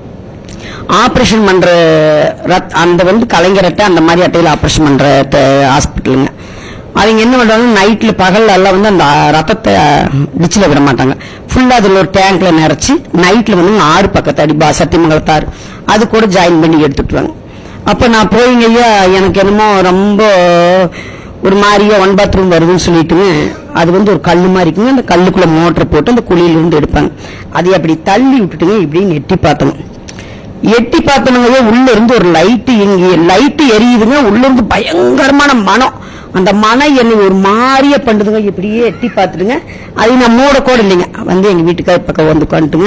ஆபரேஷன் பண்ற ரத்- அந்த வந்து கலைஞரட்ட அந்த மாதிரி அட்டையில ஆபரேஷன் பண்ற ஹாஸ்பிட்டலுங்க அவங்க என்ன பண்றாங்க நைட்ல பகல்ல எல்லாம் வந்து அந்த ரத்தத்தை டிச்சில் விட மாட்டாங்க ஃபுல்லா அதுல ஒரு டேங்க்ல நிறைச்சு நைட்ல வந்து ஆறு பக்கத்து அடி பா சத்தியமங்கலத்தாறு அது கூட ஜாயின் பண்ணி எடுத்துட்டுவாங்க அப்ப நான் போயிங்க ஐயா எனக்கு என்னமோ ரொம்ப ஒரு மாதிரியா ஒன் பாத்ரூம் வருதுன்னு சொல்லிட்டுங்க அது வந்து ஒரு கல்லு மாதிரி இருக்குங்க அந்த கல்லுக்குள்ள மோட்டர் போட்டு அந்த குழியில இருந்து எடுப்பாங்க அதை அப்படி தள்ளி விட்டுட்டுங்க இப்படின்னு எட்டி பார்த்தோம் எட்டி பார்த்தனுங்க உள்ள இருந்து ஒரு லைட்டு இங்க லைட்டு எரியுதுங்க உள்ள இருந்து பயங்கரமான மனம் அந்த மனம் என்னை ஒரு மாதிரியே பண்ணுதுங்க இப்படியே எட்டி பார்த்துடுங்க அது நான் மூட கூட இல்லைங்க வந்து எங்க வீட்டுக்கார பக்கம் வந்து உட்காந்துட்டுங்க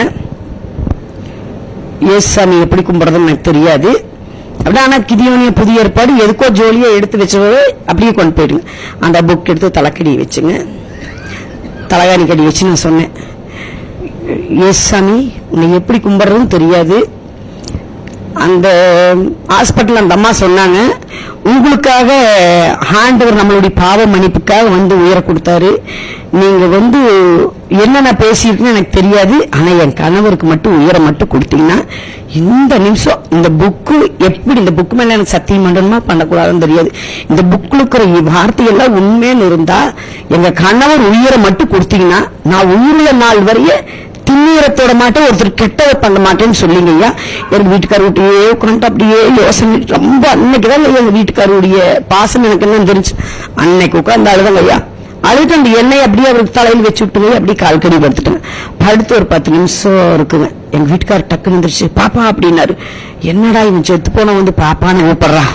ஏசு சாமி எப்படி கும்பிடுறதுன்னு எனக்கு தெரியாது அப்படியே ஆனா கிதியோனிய புதிய ஏற்பாடு எதுக்கோ ஜோலியா எடுத்து வச்சது அப்படியே கொண்டு போயிடுங்க அந்த புக் எடுத்து தலைக்கடி வச்சுங்க தலகாணி கடி வச்சு நான் சொன்னேன் ஏசு சாமி உன்னை எப்படி கும்பிடுறதுன்னு தெரியாது அந்த ஹாஸ்பிட்டல் அந்த அம்மா சொன்னாங்க உங்களுக்காக ஆண்டவர் நம்மளுடைய பாவ மன்னிப்புக்காக வந்து உயர கொடுத்தாரு நீங்க வந்து என்னென்ன பேசியிருக்குன்னு எனக்கு தெரியாது ஆனா என் கணவருக்கு மட்டும் உயர மட்டும் கொடுத்தீங்கன்னா இந்த நிமிஷம் இந்த புக்கு எப்படி இந்த புக்கு மேல எனக்கு சத்தியம் பண்ணணுமா பண்ணக்கூடாதுன்னு தெரியாது இந்த புக்ல இருக்கிற வார்த்தையெல்லாம் உண்மைன்னு இருந்தா எங்க கணவர் உயிரை மட்டும் கொடுத்தீங்கன்னா நான் உயிருள்ள நாள் வரையே திண்ணீரத்தோட மாட்டேன் ஒருத்தர் கெட்டதை பண்ண மாட்டேன்னு சொல்லிங்க ஐயா எங்க வீட்டுக்கார வீட்டையே உட்காந்து அப்படியே யோசனை ரொம்ப அன்னைக்குதான் ஐயா எங்க வீட்டுக்காரருடைய பாசம் எனக்கு என்ன தெரிஞ்சு அன்னைக்கு உட்கார்ந்து அழுதாங்க ஐயா அழுது அந்த எண்ணெய் அப்படியே அவருக்கு தலையில் வச்சு விட்டுங்க அப்படியே கால் கடி படுத்துட்டேன் படுத்து ஒரு பத்து நிமிஷம் இருக்குங்க எங்க வீட்டுக்காரர் டக்குன்னு வந்துருச்சு பாப்பா அப்படின்னாரு என்னடா இவன் செத்து போன வந்து பாப்பான்னு கூப்பிடுறான்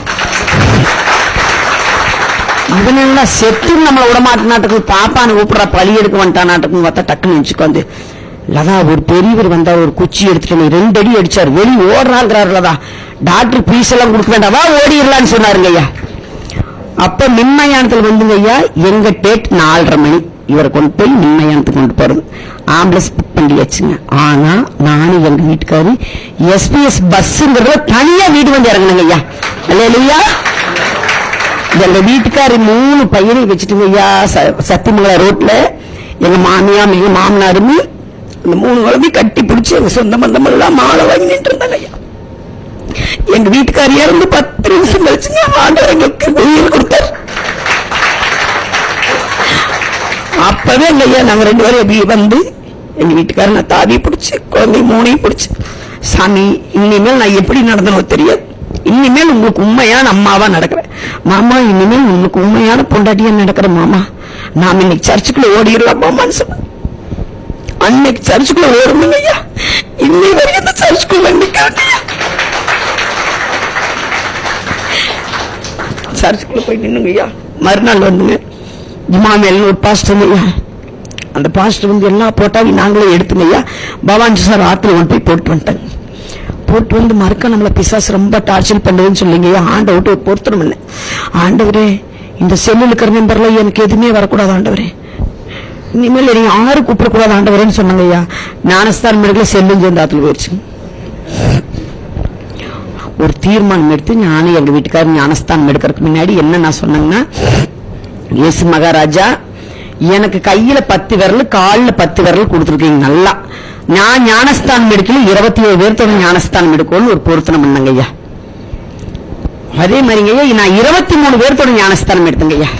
இவனெல்லாம் செத்து நம்மள விட மாட்டேனாட்டுக்கு பாப்பான்னு கூப்பிடுறா பழி எடுக்க வந்துட்டானாட்டுக்கு பார்த்தா டக்குன்னு வச்சுக்கோந்து லதா ஒரு பெரியவர் வந்தா ஒரு குச்சி எடுத்துட்டு வந்து ரெண்டு அடி அடிச்சார் வெளி ஓடுறாங்கிறாரு லதா டாக்டர் பீஸ் எல்லாம் கொடுக்க வேண்டாம் வா ஓடிடலான்னு சொன்னாருங்க ஐயா அப்ப மின்மயானத்துல வந்துங்க ஐயா எங்க டேட் நாலரை மணி இவரை கொண்டு போய் நிம்மயானத்துக்கு கொண்டு போறது ஆம்புலன்ஸ் புக் பண்ணியாச்சுங்க ஆனா நானும் எங்க வீட்டுக்காரு எஸ்பிஎஸ் பஸ்ங்கிறதுல தனியா வீடு வந்து இறங்கணுங்க ஐயா இல்லையா எங்க வீட்டுக்காரு மூணு பையனை வச்சுட்டுங்க ஐயா ச- சத்தியமங்கலம் ரோட்ல எங்க மாமியா எங்க மாமனாருமே இந்த மூணு குழந்தை கட்டி பிடிச்சி எங்க சொந்த பந்தம் எல்லாம் மாலை வாங்கிட்டு இருந்தாங்க ஐயா எங்க வீட்டுக்காரி இறந்து பத்து நிமிஷம் கழிச்சுங்க ஆண்டவர் எங்களுக்கு உயிர் கொடுத்தார் அப்பவே எங்க ஐயா நாங்க ரெண்டு பேரும் எப்படி வந்து எங்க வீட்டுக்காரர் நான் தாவி பிடிச்சு குழந்தை மூணையும் பிடிச்சு சாமி இனிமேல் நான் எப்படி நடந்தனோ தெரியாது இனிமேல் உங்களுக்கு உண்மையான அம்மாவா நடக்கிறேன் மாமா இனிமேல் உங்களுக்கு உண்மையான பொண்டாட்டியா நடக்கிறேன் மாமா நாம இன்னைக்கு சர்ச்சுக்குள்ள ஓடிடலாம் மாமான்னு சொன்னேன் அன்னைக்கு சர்ச்சுக்குள்ள ஓடணுங்க ஐயா இன்னை வரைக்கும் அந்த சர்ச்சுக்குள்ள நிக்கிறேன் சர்ச்சுக்குள்ள போய் நின்னுங்க ஐயா மறுநாள் வந்துங்க இமாமேல்னு ஒரு பாஸ்டர் ஐயா அந்த பாஸ்டர் வந்து எல்லா போட்டாவையும் நாங்களே எடுத்துங்க ஐயா பவானி சார் ஆத்துல கொண்டு போய் போட்டு வந்துட்டாங்க போட்டு வந்து மறுக்க நம்மள பிசாசு ரொம்ப டார்ச்சர் பண்ணுதுன்னு சொல்லிங்க ஐயா ஆண்டை விட்டு ஒரு பொருத்தனம் பண்ணேன் ஆண்டவரே இந்த செல்லில் இருக்கிற நம்பர்ல எனக்கு எதுவுமே வரக்கூடாது ஆண்டவரே இனிமேல் நீங்க ஆறு கூப்பிடக்கூடாது ஆண்டவரேன்னு சொன்னாங்க ஐயா ஞானஸ்தான் மெடிக்கல செல்லும் சேர்ந்து ஆத்துல போயிடுச்சு ஒரு தீர்மானம் எடுத்து நானும் எங்க வீட்டுக்காரர் ஞானஸ்தானம் எடுக்கிறதுக்கு முன்னாடி என்ன நான் சொன்னேங்கன்னா இயேசு மகாராஜா எனக்கு கையில பத்து விரல் கால்ல பத்து விரல் கொடுத்துருக்கீங்க நல்லா நான் ஞானஸ்தானம் எடுக்கல இருபத்தி ஏழு பேர்த்தோட ஞானஸ்தானம் எடுக்கணும்னு ஒரு பொருத்தனம் பண்ணங்க ஐயா அதே மாதிரிங்க ஐயா நான் இருபத்தி மூணு பேர்த்தோட ஞானஸ்தானம் எடுத்தங்க ஐயா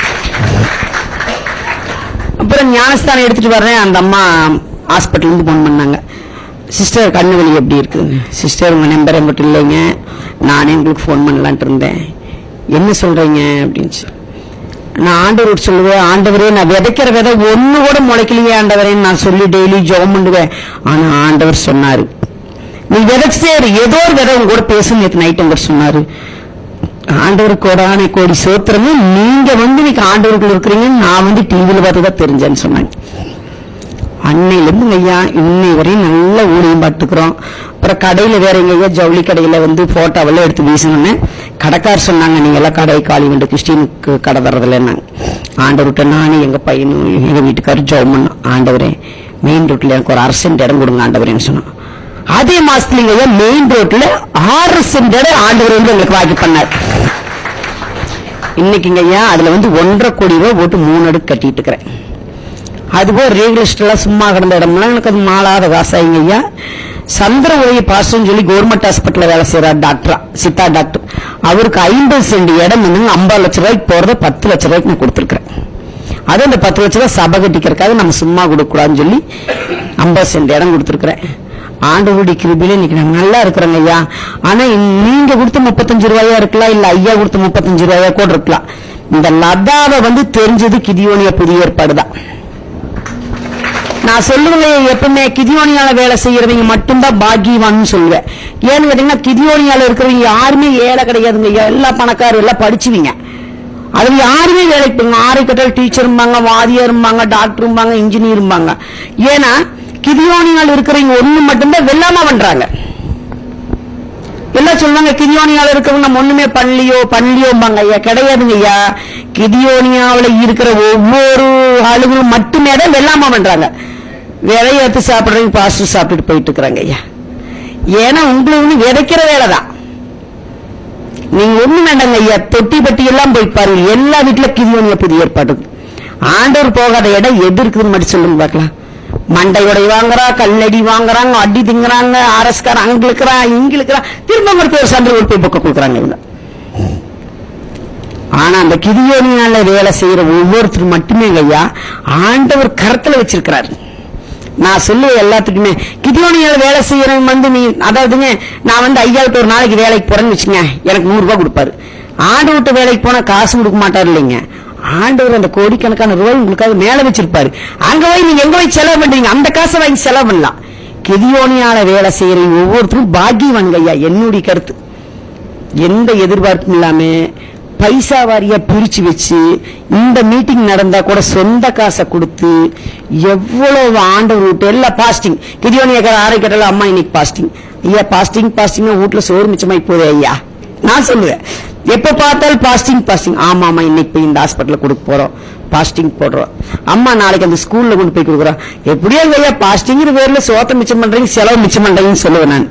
அப்புறம் ஞானஸ்தானம் எடுத்துட்டு வர்றேன் அந்த அம்மா ஹாஸ்பிட்டல் இருந்து போன் பண்ணாங்க சிஸ்டர் கண்ணு வலி எப்படி இருக்குங்க சிஸ்டர் உங்க நம்பர் என்கிட்ட இல்லைங்க நானே உங்களுக்கு ஃபோன் பண்ணலான்ட்டு இருந்தேன் என்ன சொல்றீங்க அப்படின்னு நான் ஆண்டவர் சொல்லுவேன் ஆண்டவரே நான் விதைக்கிற விதை ஒண்ணு கூட முளைக்கலையே ஆண்டவரேன்னு நான் சொல்லி டெய்லி ஜெபம் பண்ணுவேன் ஆனா ஆண்டவர் சொன்னாரு நீ விதைச்சே இரு. ஏதோ ஒரு விதை உங்க கூட பேசும் நேற்று நைட் உங்கள்கிட்ட சொன்னாரு ஆண்டவர் கோடான கோடி சோத்திரமே நீங்க வந்து இன்னைக்கு ஆண்டவருக்குள்ள இருக்கிறீங்கன்னு நான் வந்து டிவியில பார்த்து தான் தெரிஞ்சேன்னு சொன்னாங்க அன்னையில இருந்து ஐயா இன்னை வரையும் நல்ல ஊழியம் பார்த்துக்கிறோம் அப்புறம் கடையில வேற எங்க ஐயா ஜவுளி கடையில வந்து போட்டோவெல்லாம் எடுத்து வீசணும்னு கடைக்கார் சொன்னாங்க நீங்க எல்லாம் கடை காலி வந்து கிறிஸ்டினுக்கு கடை தர்றதில்லைன்னாங்க ஆண்டவர்கிட்ட நானும் எங்க பையனும் எங்க வீட்டுக்காரர் ஜெபம் பண்ணோம் ஆண்டவரே மெயின் ரோட்ல எனக்கு ஒரு அரை சென்ட் இடம் கொடுங்க ஆண்டவரேன்னு சொன்னோம் அதே மாசத்துலங்க ஐயா மெயின் ரோட்ல ஆறு சென்ட் இடம் ஆண்டவர் வந்து எங்களுக்கு வாக்கி பண்ணார் இன்னைக்குங்க ஐயா அதுல வந்து ஒன்றரை கோடி ரூபாய் போட்டு மூணு அடுக்கு கட்டிட்டு இருக்கிறேன் அதுபோல் ரியலிஸ்ட் எல்லாம் சும்மா கிடந்த இடம்லாம் எனக்கு அது மாளாத காசாயிங்க ஐயா சந்திர ஒளி பாசம் சொல்லி கவர்மெண்ட் ஹாஸ்பிட்டல்ல வேலை செய்யறார் டாக்டரா சித்தா டாக்டர் அவருக்கு ஐம்பது சென்ட் இடம் வந்து ஐம்பது லட்ச ரூபாய்க்கு போறத பத்து லட்ச ரூபாய்க்கு நான் கொடுத்துருக்கேன் அது அந்த பத்து லட்ச ரூபாய் சபை கட்டிக்கிறதுக்காக நம்ம சும்மா கொடுக்கக்கூடாதுன்னு சொல்லி ஐம்பது சென்ட் இடம் கொடுத்துருக்கிறேன் ஆண்டவருடைய கிருபியில இன்னைக்கு நான் நல்லா இருக்கிறேங்க ஐயா ஆனா நீங்க கொடுத்த முப்பத்தஞ்சு ரூபாயா இருக்கலாம் இல்ல ஐயா கொடுத்த முப்பத்தஞ்சு ரூபாயா கூட இருக்கலாம் இந்த லதாவை வந்து தெரிஞ்சது கிதியோனிய புதிய ஏற்பாடு தான் நான் சொல்லுவேன் எப்பவுமே கிதியோனியால வேலை செய்யறவங்க மட்டும்தான் பாக்கியவான்னு சொல்லுவேன் ஏன்னு கேட்டீங்கன்னா கிதியோனியால இருக்கிறவங்க யாருமே ஏழை கிடையாதுங்க ஐயா. எல்லா பணக்காரர் எல்லாம் படிச்சுவீங்க அதுல யாருமே வேலைக்கு போங்க ஆறு கட்டல் டீச்சரும்பாங்க வாதியாரும்பாங்க டாக்டரும்பாங்க இன்ஜினியரும்பாங்க ஏன்னா கிதியோனியால் இருக்கிறவங்க ஒண்ணு மட்டும்தான் வெள்ளாம பண்றாங்க எல்லாம் சொல்லுவாங்க கிதியோனியால இருக்கிறவங்க நம்ம ஒண்ணுமே பண்ணலையோ பண்ணலையோம்பாங்க ஐயா கிடையாதுங்க ஐயா கிதியோனியாவுல இருக்கிற ஒவ்வொரு ஆளுகளும் மட்டுமே தான் வெள்ளாம பண்றாங்க விதைய எடுத்து சாப்பிடுறவங்க பாஸ்டர் சாப்பிட்டுட்டு போயிட்டு இருக்கிறாங்க ஐயா ஏன்னா உங்களுக்கு வந்து விதைக்கிற வேலை தான் நீங்க ஒண்ணு வேண்டாங்க ஐயா தொட்டி பட்டி எல்லாம் போய் பாருங்க எல்லா வீட்டுல கிதியோனியா புதிய ஏற்பாடு ஆண்டவர் போகாத இடம் எது இருக்குதுன்னு மட்டும் சொல்லுங்க பார்க்கலாம் மண்டை உடை வாங்குறா கல்லடி வாங்குறாங்க அடி திங்குறாங்க அரஸ்கார அங்க இருக்கிறா இங்க இருக்கிறா திரும்ப ஒரு பேர் சந்திர ஒரு போய் புக்க கொடுக்குறாங்க இவங்க ஆனா அந்த கிதியோனியால வேலை செய்யற ஒவ்வொருத்தரும் மட்டுமே ஐயா ஆண்டவர் கரத்துல வச்சிருக்கிறாரு நான் சொல்லுவேன் எல்லாத்துக்குமே கிதியோனியால வேலை செய்யறவங்க வந்து நீ அதாவதுங்க நான் வந்து ஐயாவுக்கு ஒரு நாளைக்கு வேலைக்கு போறேன்னு வச்சுங்க எனக்கு நூறு ரூபாய் கொடுப்பாரு ஆண்டு விட்டு வேலைக்கு போனா காசு கொடுக்க மாட்டாரு இல்லைங்க ஆண்டவர் அந்த கோடிக்கணக்கான ரூபாய் உங்களுக்காக மேல வச்சிருப்பாரு அங்க போய் நீங்க எங்க போய் செலவு பண்றீங்க அந்த காசை வாங்கி செலவு பண்ணலாம் கிதியோனியால வேலை செய்யறவங்க ஒவ்வொருத்தரும் பாக்கியவான்ங்க ஐயா என்னுடைய கருத்து எந்த எதிர்பார்ப்பும் இல்லாம பைசா வாரியா பிரிச்சு வச்சு இந்த மீட்டிங் நடந்தா கூட சொந்த காசை கொடுத்து எவ்வளவு ஆண்டவர் விட்டு எல்லாம் பாஸ்டிங் கிரியோனி ஏக்கர் ஆரை கட்டல அம்மா இன்னைக்கு பாஸ்டிங் ஐயா பாஸ்டிங் பாஸ்டிங் வீட்டுல சோறு மிச்சமாய் போதே ஐயா நான் சொல்லுவேன் எப்ப பார்த்தாலும் பாஸ்டிங் பாஸ்டிங் ஆமா ஆமா இன்னைக்கு போய் இந்த ஹாஸ்பிட்டல் கொடுக்க போறோம் பாஸ்டிங் போடுறோம் அம்மா நாளைக்கு அந்த ஸ்கூல்ல கொண்டு போய் கொடுக்குறோம் எப்படியோ ஐயா பாஸ்டிங்கிற பேர்ல சோத்த மிச்சம் பண்றீங்க செலவு மிச்சம் பண்றீங்கன்னு சொல்லுவேன் நான்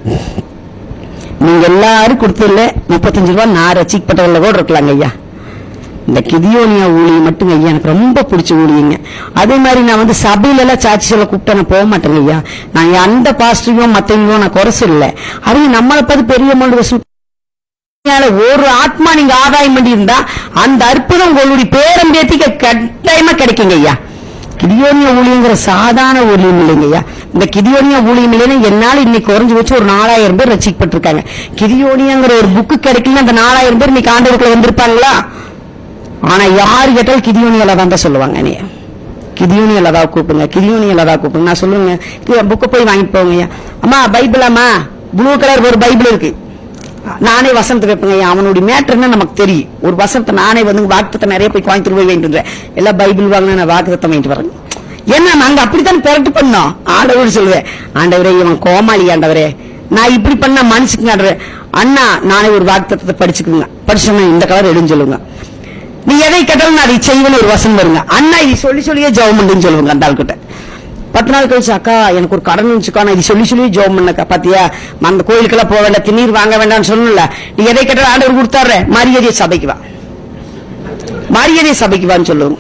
நீங்க எல்லாரும் கொடுத்ததுல முப்பத்தஞ்சு ரூபாய் நான் ரசிக்கப்பட்டவங்கள கூட இருக்கலாங்க ஐயா இந்த கிதியோனியா ஊழியம் மட்டும் ஐயா எனக்கு ரொம்ப பிடிச்ச ஊழியங்க அதே மாதிரி நான் வந்து சபையில எல்லாம் சாட்சி சொல்ல கூப்பிட்டா நான் போக மாட்டேங்க ஐயா நான் அந்த பாஸ்டரையும் மத்தவங்களும் நான் குறை சொல்லல அவங்க நம்மளை பார்த்து பெரிய அமௌண்ட் வசூல் அதனால ஒரு ஆத்மா நீங்க ஆதாயம் பண்ணி இருந்தா அந்த அற்புதம் உங்களுடைய பேரம்பேத்திக்கு கட்டாயமா கிடைக்குங்க ஐயா கிதியோனிய ஊழியங்கிற சாதாரண ஊழியம் இல்லைங்க ஐயா இந்த கிதியோனிய ஊழியம் இல்லைன்னா என்னால இன்னைக்கு குறைஞ்சு வச்சு ஒரு நாலாயிரம் பேர் ரசிக்கப்பட்டிருக்காங்க கிதியோனியாங்கிற ஒரு புக்கு கிடைக்கல அந்த நாலாயிரம் பேர் இன்னைக்கு ஆண்டவருக்குள்ள வந்திருப்பாங்களா ஆனா யாரு கேட்டாலும் கிதியோனியில தான் தான் சொல்லுவாங்க நீ கிதியோனியில தான் கூப்பிடுங்க கிதியோனியில தான் கூப்பிடுங்க நான் சொல்லுவேங்க புக்கை போய் வாங்கிட்டு போங்க ஐயா அம்மா பைபிள் அம்மா ப்ளூ கலர் ஒரு பைபிள் இருக்கு நானே வசனத்தை வைப்பேங்க ஐயா, அவனுடைய மேட்டர் என்ன நமக்கு தெரியும் ஒரு வசனத்தை நானே வந்து வாக்குத்தத்தை நிறைய போய் கோயம்புத்தூர் போய் வாங்கிட்டு வரேன் எல்லாம் பைபிள் வாங்கினா நான் வாக்குத்தத்தை வாங்கிட்டு வரேன் ஏன்னா நாங்க அப்படித்தான் பெரட்டு பண்ணோம் ஆண்டவர் சொல்லுவேன் ஆண்டவரே இவன் கோமாளி ஆண்டவரே நான் இப்படி பண்ண மனுஷுக்கு ஆண்டவரே அண்ணா நானே ஒரு வாக்குத்தத்தை படிச்சுக்குங்க படிச்சோம்னா இந்த கலர் எடுன்னு சொல்லுங்க நீ எதை கேட்டாலும் நான் அதை செய்வேன்னு ஒரு வசனம் வருங்க அண்ணா இது சொல்லி சொல்லியே ஜெபம் பண்ணுன்னு சொல்லுவாங்க அந்த ஆள்கிட்ட பத்து நாள் கழிச்சு அக்கா எனக்கு ஒரு கடன் இருந்துச்சுக்கா நான் இது சொல்லி சொல்லி ஜெபம் பண்ணக்கா பாத்தியா அந்த கோயிலுக்கெல்லாம் போக வேண்டாம் திண்ணீர் வாங்க வேண்டாம்னு சொல்லணும்ல நீ எதை கேட்டாலும் ஆண்டவர் கொடுத்தாரு மரியாதையை சபைக்கு வா மரியாதையை சபைக்கு வான்னு சொல்லுவாங்க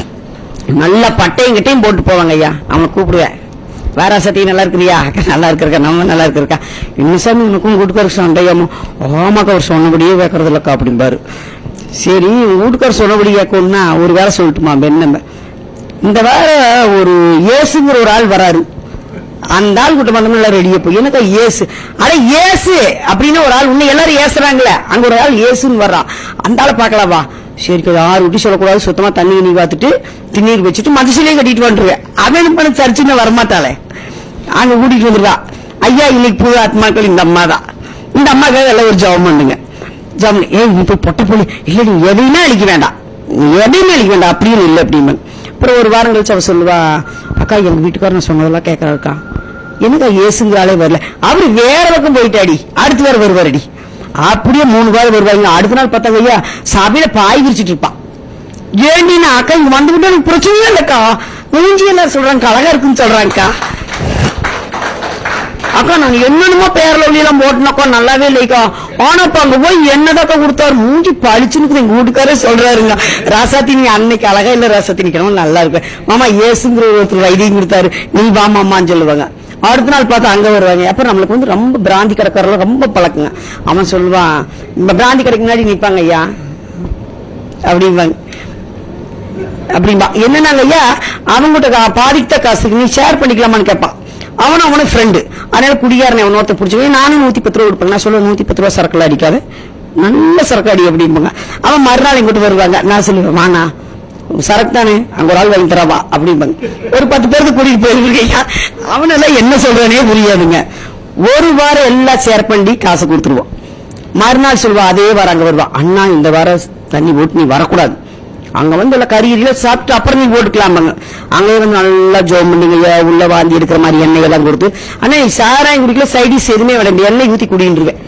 நல்ல பட்டையும் கிட்டையும் போட்டு போவாங்க ஐயா அவனை கூப்பிடுவேன் வேற சத்தி நல்லா இருக்கிறியா அக்கா நல்லா இருக்கிறக்கா நம்ம நல்லா இருக்கிறக்கா இன்னும் சாமி உனக்கும் வீட்டுக்காரர் சண்டையாமோ ஆமாக்கா அவர் சொன்னபடியே வைக்கிறது இல்லக்கா அப்படிம்பாரு சரி வீட்டுக்காரர் சொன்னபடி கேட்கணும்னா ஒரு வேலை சொல்லட்டுமா பெண்ணம்ப இந்த வேலை ஒரு இயேசுங்கிற ஒரு ஆள் வராரு அந்த ஆள் கூட்டம் வந்தோம்ல ரெடியா போய் எனக்கு இயேசு அட இயேசு அப்படின்னு ஒரு ஆள் இன்னும் எல்லாரும் ஏசுறாங்களே அங்க ஒரு ஆள் இயேசுன்னு வர்றான் அந்த ஆளை பார்க்கலாம் வா சரி யாரு விட்டு சொல்லக்கூடாது சுத்தமா தண்ணி நீ பார்த்துட்டு திண்ணீர் வச்சுட்டு மதிசிலே கட்டிட்டு வந்துருவேன் அவன் என்ன பண்ண சர்ச்சுன்னு வரமாட்டாளே அங்க கூட்டிட்டு வந்துருவா ஐயா இன்னைக்கு புது ஆத்மாக்கள் இந்த அம்மா தான் இந்த அம்மாக்காக எல்லாம் ஒரு ஜெபம் பண்ணுங்க ஜெபம் பண்ணு. ஏய் இப்ப பொட்ட புள்ளி இல்ல நீ எதையுமே அழிக்க வேண்டாம் நீ எதையுமே அழிக்க வேண்டாம் அப்படின்னு இல்லை அப்படின்னு அப்புறம் ஒரு வாரம் கழிச்சு அவ சொல்லுவா அக்கா எங்க வீட்டுக்காரன் சொன்னதெல்லாம் கேட்கறாக்கா என்னக்கா இயேசுங்கிறாலே வரல அவரு வேற பக்கம் போயிட்டாடி அடுத்து வேற வருவாரடி அப்படியே மூணு வாரம் வருவாங்க அடுத்த நாள் பார்த்தாங்க ஐயா சபையில பாய் விரிச்சிட்டு இருப்பான் ஏண்டி நான் அக்கா இங்க வந்து விட்டு எனக்கு பிரச்சனையே இல்லக்கா மூஞ்சி எல்லாம் சொல்றாங்க அழகா இருக்குன்னு சொல்றாங்கக்கா அக்கா நான் என்னென்னமோ பேர்ல எல்லாம் போட்டுனாக்கா நல்லாவே இல்லைக்கா ஆனா இப்ப அங்க போய் என்னதாக்கா கொடுத்தாரு மூஞ்சி பளிச்சுன்னு எங்க வீட்டுக்காரே சொல்றாருங்க ராசாத்தி நீ அன்னைக்கு அழகா இல்ல ராசாத்தி நிக்கணும் நல்லா இருக்கு மாமா ஏசுங்கிற ஒருத்தர் வைத்தியம் கொடுத்தாரு நீ வா மாமான்னு சொல்லுவாங்க அடுத்த நாள் பார்த்தா அங்க வருவாங்க அப்புறம் நம்மளுக்கு வந்து ரொம்ப பிராந்தி கிடக்கிறதுல ரொம்ப பழக்கங்க அவன் சொல்லுவான் இந்த பிராந்தி கடைக்கு முன்னாடி நிப்பாங்க ஐயா அப்படிம்பாங்க அப்படிம்பா என்னன்னாங்க ஐயா அவங்ககிட்ட கா- பாதித்த காசுக்கு நீ ஷேர் பண்ணிக்கலாமான்னு கேட்பான் அவன் அவனும் ஃப்ரெண்டு அதனால குடியாரனை அவன் ஒருத்த பிடிச்சி நானும் நூத்தி பத்து ரூபா கொடுப்பேன் நான் சொல்லுவேன் நூத்தி பத்து ரூபா சரக்குல அடிக்காது நல்ல சரக்கு அடி அப்படிம்பாங்க அவன் மறுநாள் எங்கிட்ட வருவாங்க நான் சொல்லுவேன் வாண்ணா சரக்கு தானே அங்க ஒரு ஆள் வாங்கி தரவா அப்படிம்பாங்க ஒரு பத்து பேருக்கு கூட்டிட்டு போயிருக்கீங்க அவனெல்லாம் என்ன சொல்றானே புரியாதுங்க ஒரு வாரம் எல்லாம் ஷேர் பண்ணி காசு கொடுத்துருவோம் மறுநாள் சொல்வா அதே வாரம் அங்க வருவா அண்ணா இந்த வாரம் தண்ணி போட்டு நீ வரக்கூடாது அங்க வந்து எல்லாம் கறியறியில சாப்பிட்டு அப்புறம் நீ போட்டுக்கலாமாங்க அங்கே வந்து நல்லா ஜோம் பண்ணுங்க ஐயா, உள்ள வாந்தி எடுக்கிற மாதிரி எண்ணெய் எல்லாம் கொடுத்து ஆனா நீ சாராயம் குடிக்கல சைடிஸ் எதுவுமே வேண்டாம் இந்த எண்ணெய் ஊத்தி குடின்றுவேன்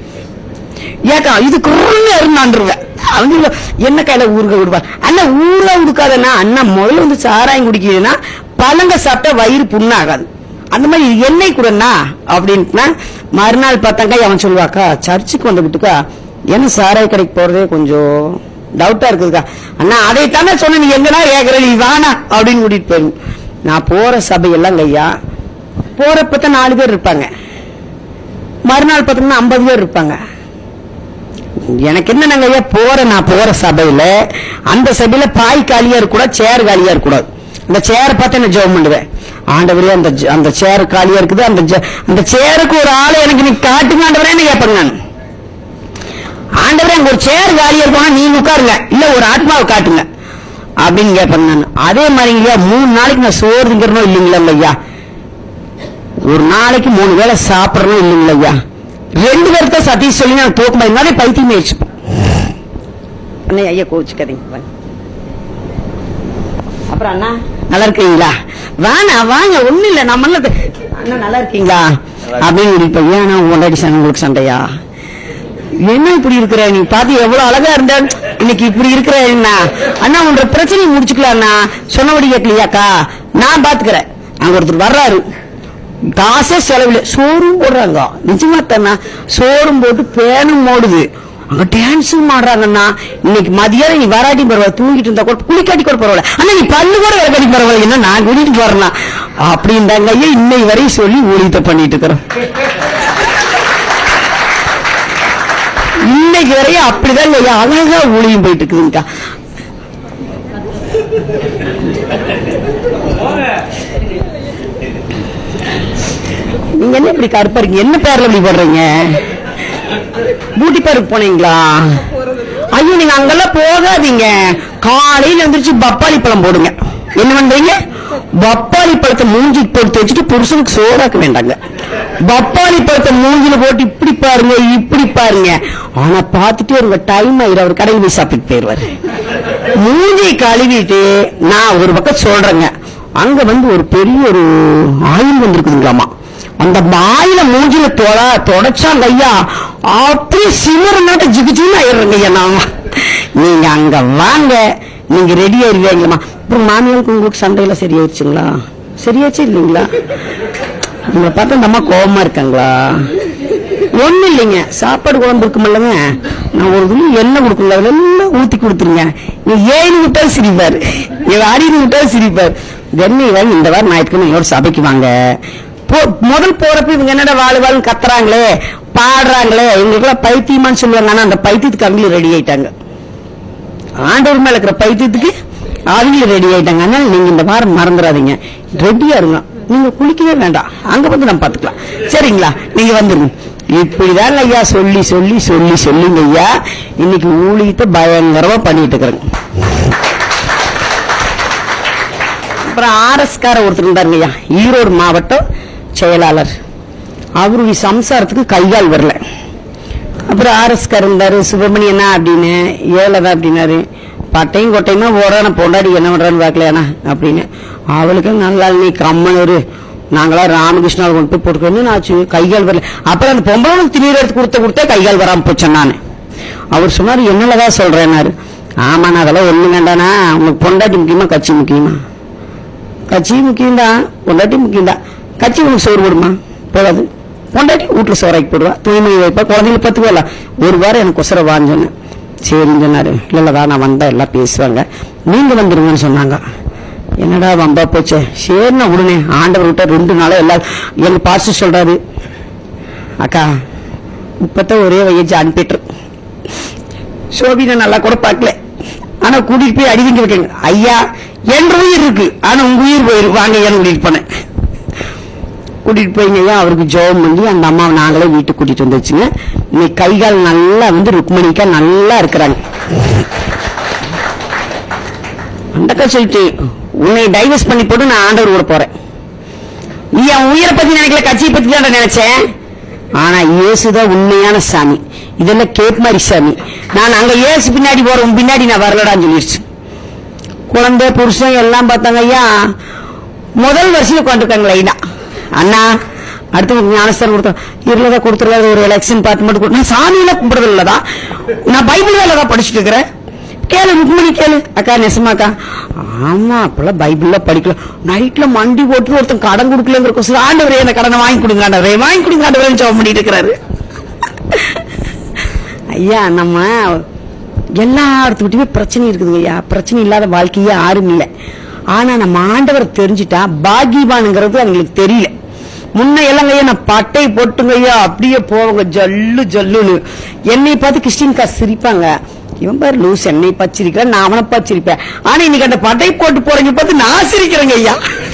ஏக்கா இது குரல்ல இருந்தான்ருவேன் அவங்க என்ன கையில ஊருக விடுவார் அண்ணா ஊர்ல உடுக்காதண்ணா அண்ணா முதல்ல வந்து சாராயம் குடிக்கிறதுனா பழங்க சாப்பிட்டா வயிறு புண்ணாகாது அந்த மாதிரி இது எண்ணெய் கூடண்ணா அப்படின்ட்டுனா மறுநாள் பார்த்தாங்க அவன் சொல்லுவாக்கா சர்ச்சுக்கு வந்துகிட்டுக்கா என்ன சாராய கடைக்கு போறதே கொஞ்சம் டவுட்டா இருக்குதுக்கா அண்ணா அதை தானே சொன்ன நீ எங்கடா கேக்குற நீ வானா அப்படின்னு கூட்டிட்டு போயிரு நான் போற சபையெல்லாம் ஐயா போறப்பதான் நாலு பேர் இருப்பாங்க மறுநாள் பார்த்தோம்னா ஐம்பது பேர் இருப்பாங்க எனக்கு என்ன நாங்க ஐயா போற நான் போற சபையில அந்த சபையில பாய் காலியா இருக்கக்கூடாது சேர் காலியா இருக்கக்கூடாது அந்த சேர் பார்த்து என்ன ஜெபம் பண்ணுவேன் ஆண்டவரே அந்த ஜ- அந்த சேர் காலியா இருக்குது அந்த ஜ- அந்த சேருக்கு ஒரு ஆளை எனக்கு நீ காட்டுங்க ஆண்டவரேன்னு கேட்பேங்க நான் ஆண்டவரே அங்க ஒரு சேர் காலியா இருக்கணும் நீங்க உட்காருங்க இல்ல ஒரு ஆத்மாவை காட்டுங்க அப்படின்னு கேட்பேன் நான் அதே மாதிரி ஐயா மூணு நாளைக்கு நான் சோறு திங்கிறனோ இல்லைங்களா ஐயா ஒரு நாளைக்கு மூணு வேளை சாப்பிடணும் இல்லைங்களா ஐயா ரெண்டு பேர்த்த சதீஷ் சொல்லி நான் தூக்க மாதிரி பைத்தியமே வச்சுப்பேன் அண்ணே ஐயா கோச்சுக்காதீங்க வாங்க. அப்புறம் அண்ணா நல்லா இருக்கீங்களா வாண்ணா வாங்க ஒண்ணு இல்ல நம்ம எல்லாம் தெ- அண்ணா நல்லா இருக்கீங்களா அப்படின்னு கூட்டிட்டு ஏன்னா உண்டாடி சண்டை உங்களுக்கு சண்டையா என்ன இப்படி இருக்கிற நீ பாத்து எவ்வளவு அழகா இருந்த இன்னைக்கு இப்படி இருக்கிற என்ன அண்ணா உன்ற பிரச்சனையை முடிச்சுக்கலாம் அண்ணா சொன்னபடி கேட்கலையாக்கா நான் பாத்துக்கிறேன் அங்க ஒருத்தர் வர்றாரு காசே செலவில்லை சோறும் போடுறாங்க நிஜமா தானா சோறும் போட்டு பேனும் போடுது அங்க டான்ஸும் ஆடுறாங்கண்ணா இன்னைக்கு மதியானம் நீ வராட்டி பரவாயில்ல தூங்கிட்டு இருந்தா கூட குளிக்காட்டி கூட பரவாயில்ல அண்ணா நீ பல்லு கூட விளக்காட்டி பரவாயில்ல என்ன நான் கூட்டிட்டு வரலாம் அப்படின்றாங்க ஐயா இன்னை வரையும் சொல்லி ஊழியத்தை பண்ணிட்டு இருக்கிறோம் இன்னைக்கு வரையும் அப்படிதான் ஐயா அழகா ஊழியம் போயிட்டு இருக்குதுங்கக்கா நீங்க என்ன இப்படி கருப்பா இருக்கீங்க என்ன பேர்ல இப்படி போடுறீங்க பூட்டி பேருக்கு போனீங்களா ஐயோ நீங்க அங்கெல்லாம் போகாதீங்க காலையில எந்திரிச்சு பப்பாளி பழம் போடுங்க என்ன பண்றீங்க பப்பாளி பழத்தை மூஞ்சி போட்டு வச்சுட்டு புருஷனுக்கு சோறாக்க வேண்டாங்க பப்பாளி பழத்தை மூஞ்சில போட்டு இப்படி பாருங்க இப்படி பாருங்க ஆனா பார்த்துட்டு உங்க டைம் ஆயிரும் அவர் கடையில் போய் சாப்பிட்டு போயிருவாரு மூஞ்சி கழுவிட்டு நான் ஒரு பக்கம் சொல்றேங்க அங்க வந்து ஒரு பெரிய ஒரு ஆயில் வந்திருக்குதுங்களாமா அந்த மாயில மூஞ்சில தொட தொடச்சாங்க ஐயா அப்படியே சிவர நாட்ட ஜிகுஜின்னு ஆயிடுறேங்க ஐயா நாம நீங்க அங்க வாங்க நீங்க ரெடி ஆயிருவீங்களா அப்புறம் மாமியாருக்கு உங்களுக்கு சண்டையில சரியாயிருச்சுங்களா சரியாச்சு இல்லைங்களா உங்களை பார்த்தா அந்த அம்மா கோபமா இருக்காங்களா ஒண்ணு இல்லைங்க சாப்பாடு குழம்பு இருக்குமில்லங்க நான் ஒரு துளி எண்ணெய் கொடுக்கல அதுல எல்லாம் ஊத்தி கொடுத்துருங்க நீ ஏழு விட்டாலும் சிரிப்பாரு நீ அடினு விட்டாலும் சிரிப்பார் எண்ணெய் வாங்கி இந்த வாரம் ஞாயிற்றுக்கிழமை என்னோட சபைக்கு வாங்க போ- முதல் போறப்ப இவங்க என்னடா வாழ் வாழ்னு கத்துறாங்களே பாடுறாங்களே இவங்களுக்கெல்லாம் பைத்தியமான்னு சொல்லுவாங்க ஆனா அந்த பைத்தியத்துக்கு அவங்களும் ரெடி ஆயிட்டாங்க ஆண்டவர் மேல இருக்கிற பைத்தியத்துக்கு அவங்களும் ரெடி ஆயிட்டாங்க அதனால நீங்க இந்த வாரம் மறந்துடாதீங்க ரெடியா இருங்க நீங்க குளிக்கவே வேண்டாம் அங்க வந்து நம்ம பாத்துக்கலாம் சரிங்களா நீங்க வந்துருங்க இப்படிதான் ஐயா சொல்லி சொல்லி சொல்லி சொல்லுங்க ஐயா இன்னைக்கு ஊழியத்தை பயங்கரமா பண்ணிட்டு இருக்கிறேங்க அப்புறம் ஆர்எஸ் கார ஒருத்தர் இருந்தாருங்க ஐயா ஈரோடு மாவட்டம் செயலாளர் அவருடைய சம்சாரத்துக்கு கைகால் வரல அப்புறம் ஆர்எஸ் கார் இருந்தாரு சுப்பிரமணியனா அப்படின்னு ஏழதா அப்படின்னாரு பட்டையும் கொட்டையுமா ஓடான பொண்டாடி என்ன பண்றான்னு பார்க்கலையாண்ணா அப்படின்னு அவளுக்கு நல்லா நீ கம்மனூர் நாங்களா ராமகிருஷ்ணாவை கொண்டு போய் போட்டுக்கணும் ஆச்சு கைகால் வரல அப்புறம் அந்த பொம்பளை திடீர் எடுத்து கொடுத்த கொடுத்தே கைகால் வராம போச்சேன் நான் அவர் சொன்னாரு என்னலதான் சொல்றேன்னாரு ஆமாண்ணா அதெல்லாம் ஒண்ணு வேண்டாண்ணா உங்களுக்கு பொண்டாட்டி முக்கியமா கட்சி முக்கியமா கட்சி முக்கியம் தான் பொண்டாட்டி முக்கியம் தான் கட்சி உனக்கு சோறு போடுமா போடாது பொண்டாட்டி வீட்டுல சோறாக்கி போடுவா தூய்மை வைப்பா குழந்தைங்க பத்துக்கல ஒரு வாரம் எனக்கு ஒசர வான்னு சொன்னேன் சரின்னு சொன்னாரு இல்ல இல்லடா நான் வந்தா எல்லாம் பேசுவாங்க நீங்க வந்துருங்கன்னு சொன்னாங்க என்னடா வம்பா போச்சே சரிண்ணா உடனே ஆண்டவர் விட்ட ரெண்டு நாளா எல்லாம் எங்க பாஸ்டர் சொல்றாரு அக்கா இப்பதான் ஒரே வயசு அனுப்பிட்டு சோபினை நல்லா கூட பார்க்கல ஆனா கூட்டிட்டு போய் அடிவிங்க வைக்கங்க ஐயா என் உயிர் இருக்கு ஆனா உங்க உயிர் போயிருக்கு வாங்க ஏன்னு கூட்டிட்டு போனேன் கூட்டிட்டு போய்ங்க ஐயா அவருக்கு ஜோம் பண்ணி அந்த அம்மாவை நாங்களே வீட்டுக்கு கூட்டிட்டு வந்துச்சுங்க இன்னைக்கு கை கால் நல்லா வந்து ருக்மணிக்கா நல்லா இருக்கிறாங்க அந்தக்கா சொல்லிட்டு உன்னை டைவர்ஸ் பண்ணி போட்டு நான் ஆண்டவர் கூட போறேன் நீ அவன் உயிரை பத்தி நினைக்கல கட்சியை பத்தி தான் நினைச்சேன் ஆனா இயேசுதான் உண்மையான சாமி இதெல்லாம் கேப் மாதிரி சாமி நான் அங்க இயேசு பின்னாடி போறேன் உன் பின்னாடி நான் வரலடான்னு சொல்லிடுச்சு குழந்தை புருஷன் எல்லாம் பார்த்தாங்க ஐயா முதல் வரிசையில் உட்காந்துருக்காங்க லைனா அண்ணா அடுத்து ஞானஸ்தானம் கொடுத்தோம் இருளதா கொடுத்துருக்காது ஒரு எலெக்ஷன் பார்த்து மட்டும் கொடு. நான் சாமியில கும்பிடுறது இல்லதா நான் பைபிள் வேலைதான் படிச்சுட்டு இருக்கிறேன் கேளு ருக்மணி கேளு அக்கா நெசமாக்கா ஆமா அப்பெல்லாம் பைபிள்ல படிக்கல நைட்ல மண்டி போட்டு ஒருத்தன் கடன் கொடுக்கலங்கிற ஆண்டவரே அந்த கடனை வாங்கி கொடுங்க ஆண்டவரே வாங்கி கொடுங்க ஆண்டவரே ஜெபம் பண்ணிட்டு இருக்கிறாரு ஐயா நம்ம எல்லாத்துக்கிட்டயுமே பிரச்சனை இருக்குதுங்க ஐயா பிரச்சனை இல்லாத வாழ்க்கையே யாரும் இல்லை ஆனா நம்ம ஆண்டவர் தெரிஞ்சுட்டா பாகியவானுங்கிறது அவங்களுக்கு தெரியல முன்ன எல்லாம் ஐயா நான் பட்டை போட்டுங்க ஐயா அப்படியே போவாங்க ஜல்லு ஜல்லுன்னு என்னை பார்த்து கிறிஸ்டின்கா சிரிப்பாங்க இவன் பாரு லூஸ் என்னை பார்த்து சிரிக்கிறேன் நான் அவனை பார்த்து சிரிப்பேன் ஆனா இன்னைக்கு அந்த பட்டை போட்டு போறவங்க பார்த்து நான் சிரிக்கிறேங்க ஐயா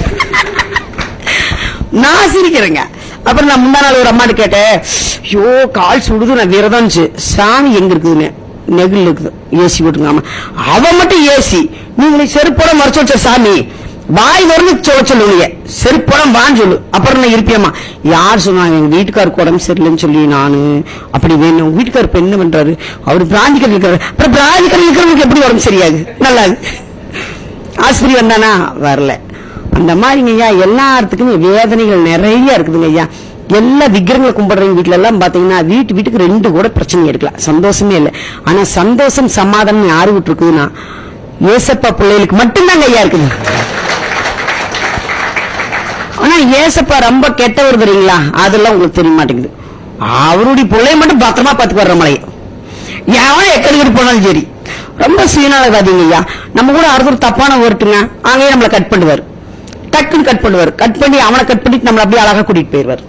நான் சிரிக்கிறேங்க அப்புறம் நான் முந்தா நாள் ஒரு அம்மாட்ட கேட்டேன் ஐயோ கால் சுடுது நான் விரதம் சாமி எங்க இருக்குதுன்னு நெகில் இருக்குது ஏசி போட்டுங்க ஆமா அவன் மட்டும் ஏசி நீங்க செருப்போட மறைச்சு வச்ச சாமி வாய் வரணும் சொல்ல சொல்லுவீங்க செருப்போட வான்னு சொல்லு அப்புறம் நான் இருப்பியம்மா யார் சொன்னாங்க எங்க வீட்டுக்காருக்கு உடம்பு சரியில்லைன்னு சொல்லி நானு அப்படி வேணும் உங்க வீட்டுக்காரர் இப்ப என்ன பண்றாரு அவர் பிராந்திக்கர் இருக்கிறாரு அப்புறம் பிராந்திக்கர் இருக்கிறவங்களுக்கு எப்படி உடம்பு சரியாது நல்லா ஆஸ்பத்திரி வந்தானா வரல அந்த மாதிரிங்க ஐயா எல்லாத்துக்குமே வேதனைகள் நிறைய இருக்குதுங்க ஐயா எல்லா விக்கிரங்களை கும்பிடுறவங்க வீட்ல எல்லாம் பாத்தீங்கன்னா வீட்டு வீட்டுக்கு ரெண்டு கூட பிரச்சனை இருக்கலாம் சந்தோஷமே இல்லை ஆனா சந்தோஷம் சமாதானம் யாரு விட்டு இருக்குதுன்னா ஏசப்பா பிள்ளைகளுக்கு மட்டும்தாங்க ஐயா இருக்குது ஆனா ஏசப்பா ரொம்ப கெட்டவர் தெரியுங்களா அதெல்லாம் உங்களுக்கு தெரிய மாட்டேங்குது அவருடைய பிள்ளைய மட்டும் பத்திரமா பாத்துக்கு வர்ற மலையை எவன் எக்கடிக்கிட்டு போனாலும் சரி ரொம்ப சுயநலவாதிங்க ஐயா நம்ம கூட அடுத்த தப்பான ஒருட்டுங்க அங்கேயே நம்மளை கட் பண்ணுவார் டக்குன்னு கட் பண்ணுவார் கட் பண்ணி அவனை கட் பண்ணிட்டு நம்மளை அப்படியே அழகா கூட்டிட்டு போயிடுவார்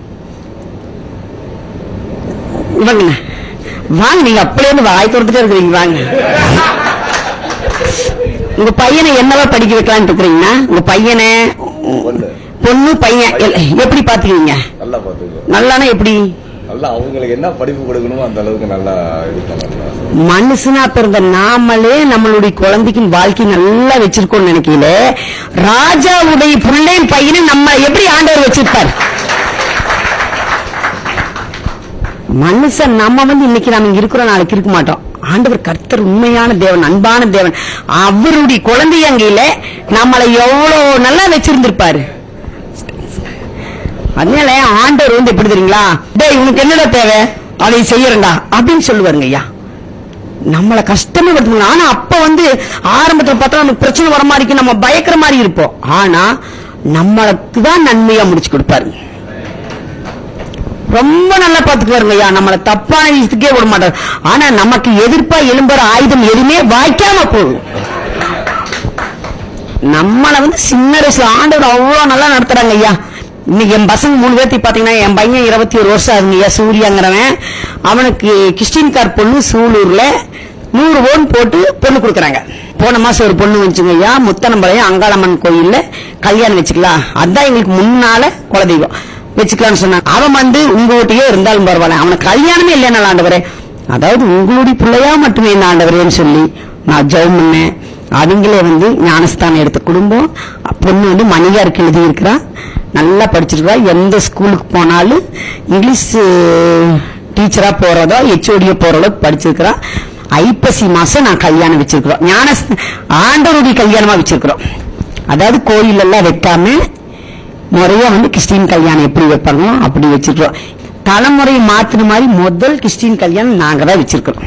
இவங்க வாங்க நீங்க அப்படியே இருந்து வாய் திறந்துட்டே இருக்கிறீங்க வாங்க உங்க பையனை என்னவா படிக்க வைக்கலாம்னு இருக்கிறீங்கன்னா உங்க பையனை பொண்ணு. பொண்ணு பையன் எல்- எப்படி பாத்துக்கீங்க நல்லா பாத்துக்கோ நல்லானா எப்படி நல்லா அவங்களுக்கு என்ன படிப்பு கொடுக்கணுமோ அந்த அளவுக்கு நல்லா இது பண்ணணும் மனுஷனா பிறந்த நாமளே நம்மளுடைய குழந்தைக்கு வாழ்க்கை நல்லா வச்சிருக்கோம்னு நினைக்கல ராஜாவுடைய பிள்ளையும் பையனும் நம்ம எப்படி ஆண்டவர் வச்சிருப்பார் மனுஷன் நம்ம வந்து இன்னைக்கு நாம இங்க இருக்கிறோம் நாளைக்கு இருக்க மாட்டோம் ஆண்டவர் கர்த்தர் உண்மையான தேவன் அன்பான தேவன் அவருடைய குழந்தையங்கையில நம்மளை எவ்வளவு நல்லா வச்சிருந்திருப்பாரு அதனால ஆண்டவர் வந்து எப்படி தெரியுங்களா டேய் உனக்கு என்னடா தேவை அதை செய்யறேன்டா அப்படின்னு சொல்லுவாருங்க ஐயா நம்மளை கஷ்டமே படுத்துங்க ஆனா அப்ப வந்து ஆரம்பத்துல பார்த்தா நமக்கு பிரச்சனை வர மாதிரி இருக்கு, நம்ம பயக்கிற மாதிரி இருப்போம் ஆனா நம்மளுக்கு தான் நன்மையா முடிச்சு கொடுப்பாரு ரொம்ப நல்லா பாத்துக்குவாருங்க ஐயா நம்மள தப்பான விஷயத்துக்கே விட மாட்டார் ஆனா நமக்கு எதிர்ப்பா எழும்புற ஆயுதம் எதுவுமே வாய்க்காம போகும் நம்மள வந்து சின்ன வயசுல ஆண்டவர் அவ்வளவு நல்லா நடத்துறாங்க ஐயா இன்னைக்கு என் பசங்க மூணு பேர்த்தி பாத்தீங்கன்னா என் பையன் இருபத்தி ஒரு வருஷம் ஆகுங்க ஐயா சூர்யாங்கிறவன் அவனுக்கு கிறிஸ்டின் கார் பொண்ணு சூலூர்ல நூறு ஓன் போட்டு பொண்ணு கொடுக்குறாங்க போன மாசம் ஒரு பொண்ணு வச்சுங்க ஐயா முத்தனம்பாளையம் அங்காளம்மன் கோயில்ல கல்யாணம் வச்சுக்கலாம் அதான் எங்களுக்கு முன்னால குலதெய்வம் வச்சுக்கலாம்னு சொன்னாங்க அவன் வந்து உங்க வீட்டையே இருந்தாலும் பரவாயில்ல அவனுக்கு கல்யாணமே இல்லையா ஆண்டவரே அதாவது உங்களுடைய பிள்ளையா மட்டுமே இந்த ஆண்டவரேன்னு சொல்லி நான் ஜெபம் பண்ணேன் அவங்களே வந்து ஞானஸ்தானம் எடுத்த குடும்பம் பொண்ணு வந்து மணிகாருக்கு எழுதி இருக்கிறா நல்லா படிச்சிருக்கா எந்த ஸ்கூலுக்கு போனாலும் இங்கிலீஷ் டீச்சரா போறதோ ஹெச்ஓடியோ போறதோ படிச்சிருக்கிறா ஐப்பசி மாசம் நான் கல்யாணம் வச்சிருக்கிறோம் ஞான ஆண்டவருடைய கல்யாணமா வச்சிருக்கிறோம் அதாவது கோயில் எல்லாம் வைக்காம முறையா வந்து கிறிஸ்டின் கல்யாணம் எப்படி வைப்பாங்களோ அப்படி வச்சிருக்கிறோம் தலைமுறையை மாத்தின மாதிரி முதல் கிறிஸ்டின் கல்யாணம் நாங்க தான் வச்சிருக்கிறோம்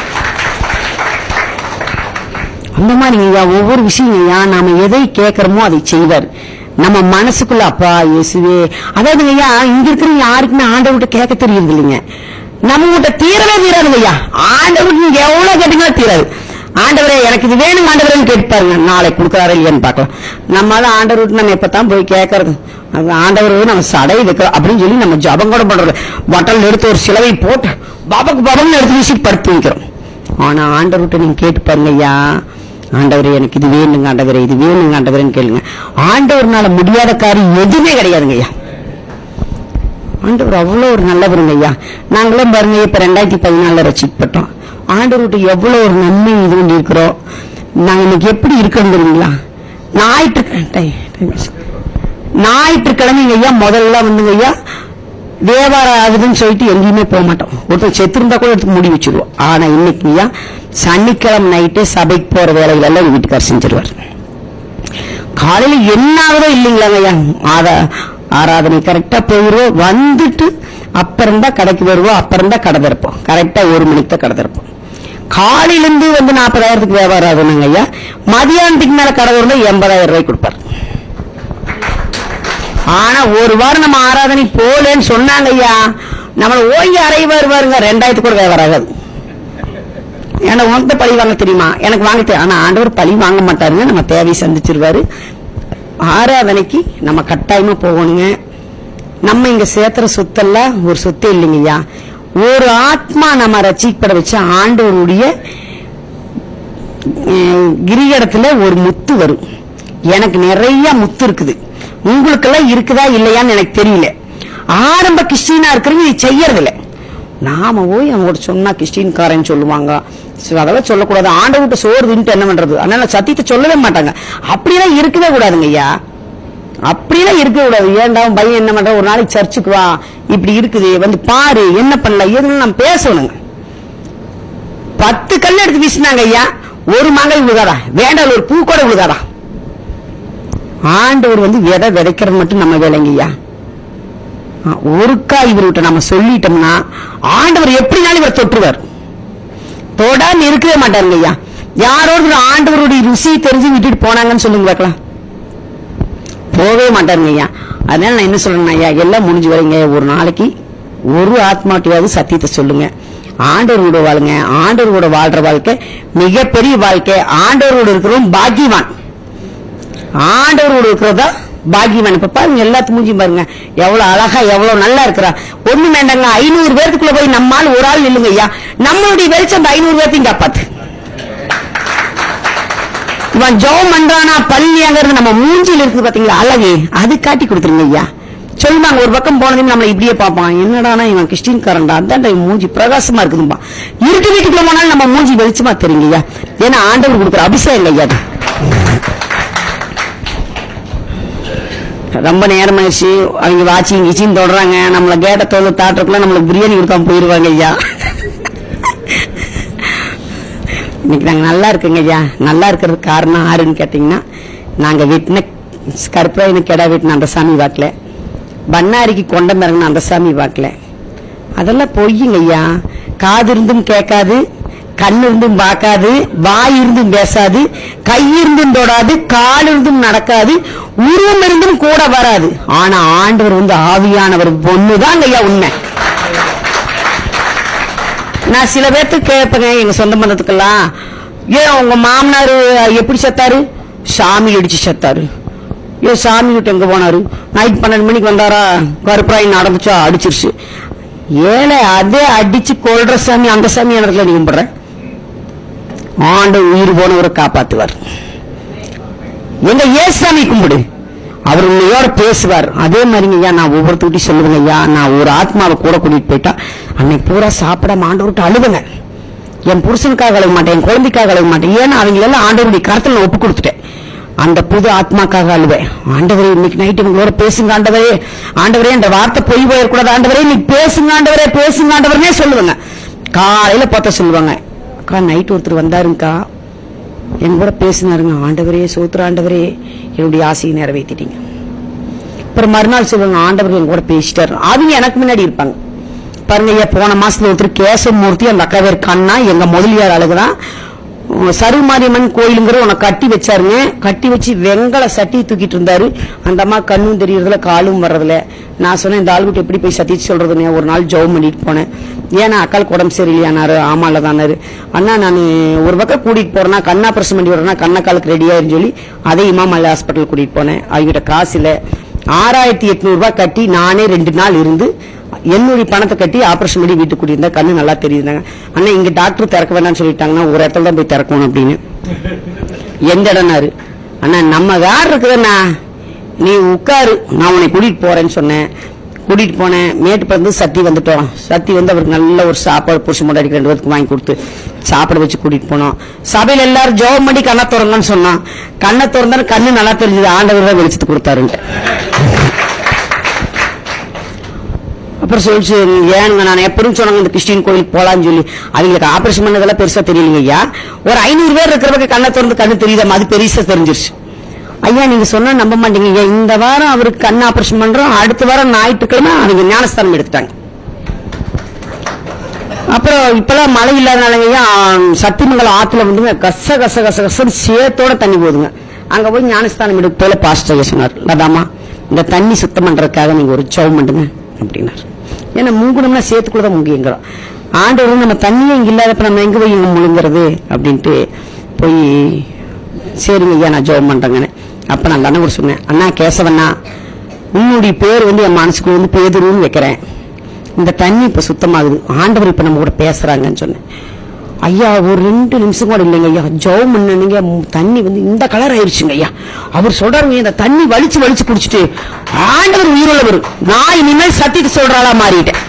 அந்த மாதிரி ஐயா ஒவ்வொரு விஷயம் ஐயா நாம எதை கேட்கறோமோ அதை செய்வார் நம்ம மனசுக்குள்ள அப்பா இயேசுவே அதாவது ஐயா இங்க இருக்கிற யாருக்குமே ஆண்டவர்கிட்ட கேட்க தெரியுது இல்லைங்க நம்ம கிட்ட தீரவே தீராதுங்க ஐயா ஆண்டவருக்கு நீங்க எவ்வளவு கேட்டீங்களோ தீராது ஆண்டவரே எனக்கு இது வேணும் ஆண்டவரேன்னு கேட்பாருங்க நாளை கொடுக்குறாரு இல்லையான்னு பார்க்கலாம் நம்மளால ஆண்டவர் நம்ம எப்பதான் போய் கேட்கறது அது ஆண்டவர் நம்ம சடை வைக்கிறோம் அப்படின்னு சொல்லி நம்ம ஜபம் கூட பண்றது பட்டல் எடுத்து ஒரு சிலவை போட்டு பாபாக்கு பாபான்னு எடுத்து வீசி படுத்து வைக்கிறோம் ஆனா ஆண்டவர்கிட்ட நீங்க கேட்டு பாருங்க ஐயா ஆண்டவரே எனக்கு இது வேணுங்க ஆண்டவரே இது வேணுங்க ஆண்டவரேன்னு கேளுங்க ஆண்டவர்னால முடியாத காரியம் எதுவுமே கிடையாதுங்க ஐயா ஆண்டவர் அவ்வளவு ஒரு நல்லவருங்க ஐயா நாங்களும் பாருங்க இப்ப ரெண்டாயிரத்தி பதினாலுல ரசிக்கப்பட்டோம் ஆண்டவர்கிட்ட எவ்வளவு ஒரு நன்மை இது பண்ணி இருக்கிறோம் நாங்க இன்னைக்கு எப்படி இருக்கோம் தெரியுங்களா ஞாயிற்றுக்கிழமை ஞாயிற்றுக்கிழமைங்க ஐயா முதல்ல வந்துங்க ஐயா வியாபாரம் ஆகுதுன்னு சொல்லிட்டு எங்கேயுமே போக மாட்டோம் ஒருத்தர் செத்துருந்தா கூட எடுத்து மூடி வச்சிருவோம் ஆனா இன்னைக்கு ஐயா சனிக்கிழமை நைட்டே சபைக்கு போற வேலைகள் எல்லாம் எங்க வீட்டுக்காரர் செஞ்சிருவார் காலையில என்ன ஆகுதோ இல்லைங்களாங்க ஐயா ஆரா ஆராதனை கரெக்டா போயிடுவோம் வந்துட்டு அப்புறம் தான் கடைக்கு வருவோம் அப்புறம் தான் கடை திறப்போம் கரெக்டா ஒரு மணிக்கு தான் கடை திறப்போம் காலையில இருந்து வந்து நாற்பதாயிரத்துக்கு வியாபாரம் ஆகுதுங்க ஐயா மதியானத்துக்கு மேல கடை வருந்தா எண்பதாயிரம் ரூபாய் கொடுப்பாரு ஆனா ஒரு வாரம் நம்ம ஆராதனை போலேன்னு சொன்னாங்க ஐயா நம்மள ஓங்கி அறைவார் பாருங்க ரெண்டாயிரத்து கூட வியாபாரம் ஆகாது ஏன்னா உனக்கு பழி வாங்க தெரியுமா எனக்கு வாங்க தெரியும் ஆனா ஆண்டவர் பழி வாங்க மாட்டாருங்க நம்ம தேவையை சந்திச்சிருவாரு ஆராதனைக்கு நம்ம கட்டாயமா போகணுங்க நம்ம இங்க சேர்த்துற சொத்தெல்லாம் ஒரு சொத்தே இல்லைங்க ஐயா ஒரு ஆத்மா நம்ம ரசிக்கப்பட வச்ச ஆண்டவருடைய அஹ், கிரியடத்துல ஒரு முத்து வரும் எனக்கு நிறைய முத்து இருக்குது உங்களுக்கெல்லாம் இருக்குதா இல்லையான்னு எனக்கு தெரியல ஆரம்ப கிறிஸ்டினா இருக்கிறவங்க இது செய்யறது இல்ல நாம போய் அவங்கள்ட்ட சொன்னா கிறிஸ்டின்காரன் சொல்லுவாங்க சோ, அதெல்லாம் சொல்லக்கூடாது ஆண்டவர்கிட்ட சோறு தின்ட்டு என்ன பண்றது அதனால சத்தியத்தை சொல்லவே மாட்டாங்க அப்படியெல்லாம் இருக்கவே கூடாதுங்க ஐயா அப்படியெல்லாம் இருக்க கூடாது ஏன்டா உன் பையன் என்ன பண்ற ஒரு நாளைக்கு சர்ச்சுக்கு வா இப்படி இருக்குது வந்து பாரு என்ன பண்ணல ஏதுன்னு நம்ம பேசணுங்க பத்து கல் எடுத்து வீசினாங்க ஐயா ஒரு மகள் விழுகாதா வேண்டாம் ஒரு பூ கூட விழுகாதா ஆண்டவர் வந்து விதை விதைக்கிறது மட்டும் நம்ம வேலைங்க ஐயா ஆ, ஒருக்கா இவர்கிட்ட நம்ம சொல்லிட்டோம்னா ஆண்டவர் எப்படினாலும் இவர் தொற்றுவார் தொடாம இருக்கவே மாட்டாருங்க ஐயா யாரோடு ஆண்டவருடைய ருசி தெரிஞ்சு விட்டுட்டு போனாங்கன்னு சொல்லுங்க பார்க்கலாம் போகவே மாட்டாருங்க ஐயா அதனால நான் என்ன சொல்றேன் ஐயா எல்லாம் முடிஞ்சு வரீங்க ஒரு நாளைக்கு ஒரு ஆத்மாட்டியாவது சத்தியத்தை சொல்லுங்க ஆண்டவரோட வாழுங்க ஆண்டவரோட வாழ்ற வாழ்க்கை மிகப்பெரிய வாழ்க்கை ஆண்டவரோட இருக்கிறவன் பாக்கியவான் ஆண்டவரோட இருக்கிறதா பாக்கியவான் இப்ப பாருங்க எல்லாத்து மூஞ்சி பாருங்க எவ்வளவு அழகா எவ்வளவு நல்லா இருக்கிறா ஒண்ணு வேண்டாங்க ஐநூறு பேருக்குள்ள போய் நம்மால் ஒரு ஆள் நில்லுங்க ஐயா நம்மளுடைய வெளிச்சம் அந்த ஐநூறு பேர்த்தையும் காப்பாத்து இவன் ஜெபம் பண்றானா பள்ளியாங்கிறது நம்ம மூஞ்சில இருக்குது பாத்தீங்களா அழகு அது காட்டி கொடுத்துருங்க ஐயா சொல்லுவாங்க ஒரு பக்கம் போனதையும் நம்மள இப்படியே பார்ப்பான் என்னடானா இவன் கிறிஸ்டின்காரன்டா அதான்டா இவன் மூஞ்சி பிரகாசமா இருக்குதும்பா இருட்டு வீட்டுக்குள்ள போனாலும் நம்ம மூஞ்சி வெளிச்சமா தெரியுங்க ஐயா ஏன்னா ஆண்டவர் கொடுக்குற அபிஷேகம் ஐயா அது ரொம்ப நேரம் ஆயிடுச்சு அவங்க வாட்சிங் கிச்சிங் தொடறாங்க நம்மள கேட்ட தோந்து தாட்டுறக்குள்ள நம்மளுக்கு பிரியாணி கொடுக்காம போயிருவாங்க ஐயா இன்னைக்கு நாங்க நல்லா இருக்குங்க ஐயா நல்லா இருக்கிறதுக்கு காரணம் ஆறுன்னு கேட்டீங்கன்னா நாங்க வெட்டின கருப்பராயனு கெடா வெட்டின அந்த சாமி வாக்கல பண்ணாரிக்கு கொண்ட மிறங்கின அந்த சாமி வாக்கல அதெல்லாம் பொய்யுங்க ஐயா காது இருந்தும் கேட்காது கண் இருந்தும் பார்க்காது வாய் இருந்தும் பேசாது கை இருந்தும் தொடாது கால் இருந்தும் நடக்காது உருவம் இருந்தும் கூட வராது ஆனா ஆண்டவர் வந்து ஆவியானவர் ஒண்ணுதான் ஐயா உண்மை நான் சில பேர்த்துக்கு கேட்பேங்க எங்க சொந்த பந்தத்துக்கெல்லாம் ஏன் உங்க மாமனாரு எப்படி செத்தாரு சாமி அடிச்சு செத்தாரு ஏன் சாமி கிட்ட எங்க போனாரு நைட் பன்னெண்டு மணிக்கு வந்தாரா கருப்பராய் நடந்துச்சா அடிச்சிருச்சு ஏழை அதே அடிச்சு கொள்ற சாமி அந்த சாமி இடத்துல நீ கும்பிடுற ஆண்டு உயிர் போனவரை காப்பாத்துவார் எங்க ஏசாமி கும்பிடு அவர் உன்னையோட பேசுவார் அதே மாதிரிங்க ஐயா நான் ஒவ்வொருத்தருட்டி சொல்லுவேங்க ஐயா நான் ஒரு ஆத்மாவை கூட கூட்டிட்டு போயிட்டா அன்னைக்கு பூரா சாப்பிடாம ஆண்டவர்கிட்ட அழுவுங்க என் புருஷனுக்காக அழுக மாட்டேன் என் குழந்தைக்காக அழுக மாட்டேன் ஏன்னா அவங்க எல்லாம் ஆண்டவருடைய கருத்துல நான் ஒப்பு கொடுத்துட்டேன் அந்த புது ஆத்மாக்காக அழுவேன் ஆண்டவரே இன்னைக்கு நைட் உங்களோட பேசுங்க ஆண்டவரே ஆண்டவரே இந்த வார்த்தை பொய் போயிடக்கூடாது ஆண்டவரே இன்னைக்கு பேசுங்க ஆண்டவரே பேசுங்க ஆண்டவரே சொல்லுவாங்க காலையில பார்த்தா சொல்லுவாங்க அக்கா நைட் ஒருத்தர் வந்தாருங்கக்கா என் கூட பேசினாருங்க ஆண்டவரே சோத்திர ஆண்டவரே என்னுடைய ஆசையை நிறைவேற்றிட்டீங்க அப்புறம் மறுநாள் சொல்லுவாங்க ஆண்டவர் என் கூட பேசிட்டாரு அவங்க எனக்கு முன்னாடி இருப்பாங்க பாருங்க ஐயா போன மாசத்துல ஒருத்தர் கேசவமூர்த்தி அந்த அக்கா பேர் கண்ணா எங்க முதலியார் அழகுதான் சருமாரியம்மன் கோயிலுங்கிற உன்னை கட்டி வச்சாருங்க கட்டி வச்சு வெங்கல சட்டி தூக்கிட்டு இருந்தாரு அந்த அம்மா கண்ணும் தெரியறதுல காலும் வர்றதுல நான் சொன்னேன் இந்த ஆளுகிட்ட எப்படி போய் சத்திச்சு சொல்றதுன்னு ஒரு நாள் ஜெபம் பண்ணிட்டு போனேன் ஏன்னா அக்காளுக்கு உடம்பு சரியில்லையானாரு ஆமால தானாரு அண்ணா நான் ஒரு பக்கம் கூட்டிட்டு போறேன்னா கண்ணா பிரசம் பண்ணி விடுறேன்னா கண்ணக்காலுக்கு ரெடியாருன்னு சொல்லி அதே இமாம் அல்ல ஹாஸ்பிட்டல் கூட்டிட்டு போனேன் அவங்ககிட்ட காசு இல்ல ஆறாயிரத்தி எட்நூறு ரூபாய் கட்டி நானே ரெண்டு நாள் இருந்து என்னுடைய பணத்தை கட்டி ஆபரேஷன் பண்ணி வீட்டுக்கு கூட்டியிருந்தா கண்ணு நல்லா தெரியுதுங்க அண்ணா இங்க டாக்டர் திறக்க வேண்டாம்னு சொல்லிட்டாங்கன்னா ஒரு இடத்துல தான் போய் திறக்கணும் அப்படின்னு எந்த இடம்னாரு அண்ணா நம்ம யார் இருக்குதுண்ணா நீ உட்காரு நான் உன்னை கூட்டிட்டு போறேன்னு சொன்னேன் கூட்டிட்டு போனேன் மேட்டுப்பந்து சத்தி வந்துட்டோம் சத்தி வந்து அவருக்கு நல்ல ஒரு சாப்பாடு புருஷ முன்னாடி ரெண்டு பேருக்கு வாங்கி கொடுத்து சாப்பாடு வச்சு கூட்டிட்டு போனோம் சபையில எல்லாரும் ஜோம் பண்ணி கண்ணை திறங்கன்னு சொன்னான் கண்ணை திறந்தா கண்ணு நல்லா தெரிஞ்சது ஆண்டவர் தான் வெளிச்சத்து கொடுத்தாருன்ட்டு அப்புறம் சொல்லிச்சு ஏனுங்க நான் எப்பவும் சொன்னாங்க இந்த கிறிஸ்டின் கோயிலுக்கு போலான்னு சொல்லி அவங்களுக்கு ஆபரேஷன் பண்ணதெல்லாம் பெருசா தெரியலங்க ஐயா ஒரு ஐநூறு பேர் இருக்கிறவங்க கண்ணை திறந்து கண்ணு தெரியுதாமா அது பெருசா தெரிஞ்சிருச்சு ஐயா நீங்க சொன்னா நம்ப மாட்டீங்க ஐயா இந்த வாரம் அவருக்கு கண் ஆபரேஷன் பண்றோம் அடுத்த வாரம் ஞாயிற்றுக்கிழமை அவங்க ஞானஸ்தானம் எடுத்துட்டாங்க அப்புறம் இப்பெல்லாம் மழை இல்லாதனாலங்க ஐயா சத்தியமங்கலம் ஆத்துல வந்துங்க கச கச கச கசன்னு சேத்தோட தண்ணி போகுதுங்க அங்க போய் ஞானஸ்தானம் எடுக்க போல பாஸ்டர் ஐயா சொன்னார் லதாமா இந்த தண்ணி சுத்தம் பண்றதுக்காக நீங்க ஒரு ஜெபம் பண்ணுங்க அப்படின்னாரு ஏன்னா மூங்கணும்னா சேத்துக்குள்ள தான் முங்கிங்கிறோம் ஆண்டவர் நம்ம தண்ணியே இங்க இல்லாதப்ப நம்ம எங்க போய் இங்க முழுங்குறது அப்படின்ட்டு போய் சரிங்க ஐயா நான் ஜெபம் பண்றேங்கன்னு அப்ப நான் கணவர் சொன்னேன் அண்ணா கேசவண்ணா உன்னுடைய பேர் வந்து என் மனசுக்கு வந்து பேதுருன்னு வைக்கிறேன் இந்த தண்ணி இப்ப சுத்தமாகுது ஆண்டவர் இப்ப நம்ம கூட பேசுறாங்கன்னு சொன்னேன் ஐயா ஒரு ரெண்டு நிமிஷம் கூட இல்லைங்க ஐயா ஜெபம் பண்ணீங்க தண்ணி வந்து இந்த கலர் ஆயிருச்சுங்க ஐயா அவர் சொல்றாருங்க இந்த தண்ணி வலிச்சு வலிச்சு குடிச்சிட்டு ஆண்டவர் உயிருள்ளவர் நான் இனிமேல் சத்தியத்தை சொல்றாளா மாறிட்டேன்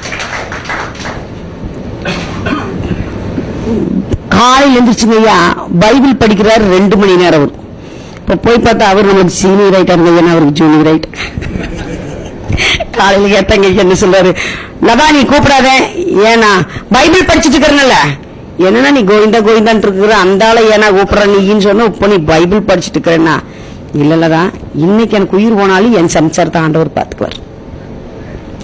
காலையில் எந்திரிச்சுங்க ஐயா பைபிள் படிக்கிறாரு ரெண்டு மணி நேரம் அவர் இப்ப போய் பார்த்தா அவர் நமக்கு சீனியர் ஆயிட்டாருங்க ஐயா அவருக்கு ஜூனியர் ஆயிட்டு காலையில கேட்டாங்க ஐயா என்ன சொல்றாரு லதா நீ கூப்பிடாத ஏன்னா பைபிள் படிச்சுட்டு இருக்கிறனல்ல என்னன்னா நீ கோவிந்தா கோவிந்தான்னு இருக்கிற அந்த ஆளை ஏன்னா கூப்பிடுற நீன்னு சொன்னா இப்போ நீ பைபிள் படிச்சுட்டு இருக்கிறேன்னா இல்ல இல்லதான் இன்னைக்கு எனக்கு உயிர் போனாலும் என் சம்சாரத்தை ஆண்டவர் பார்த்துக்குவார்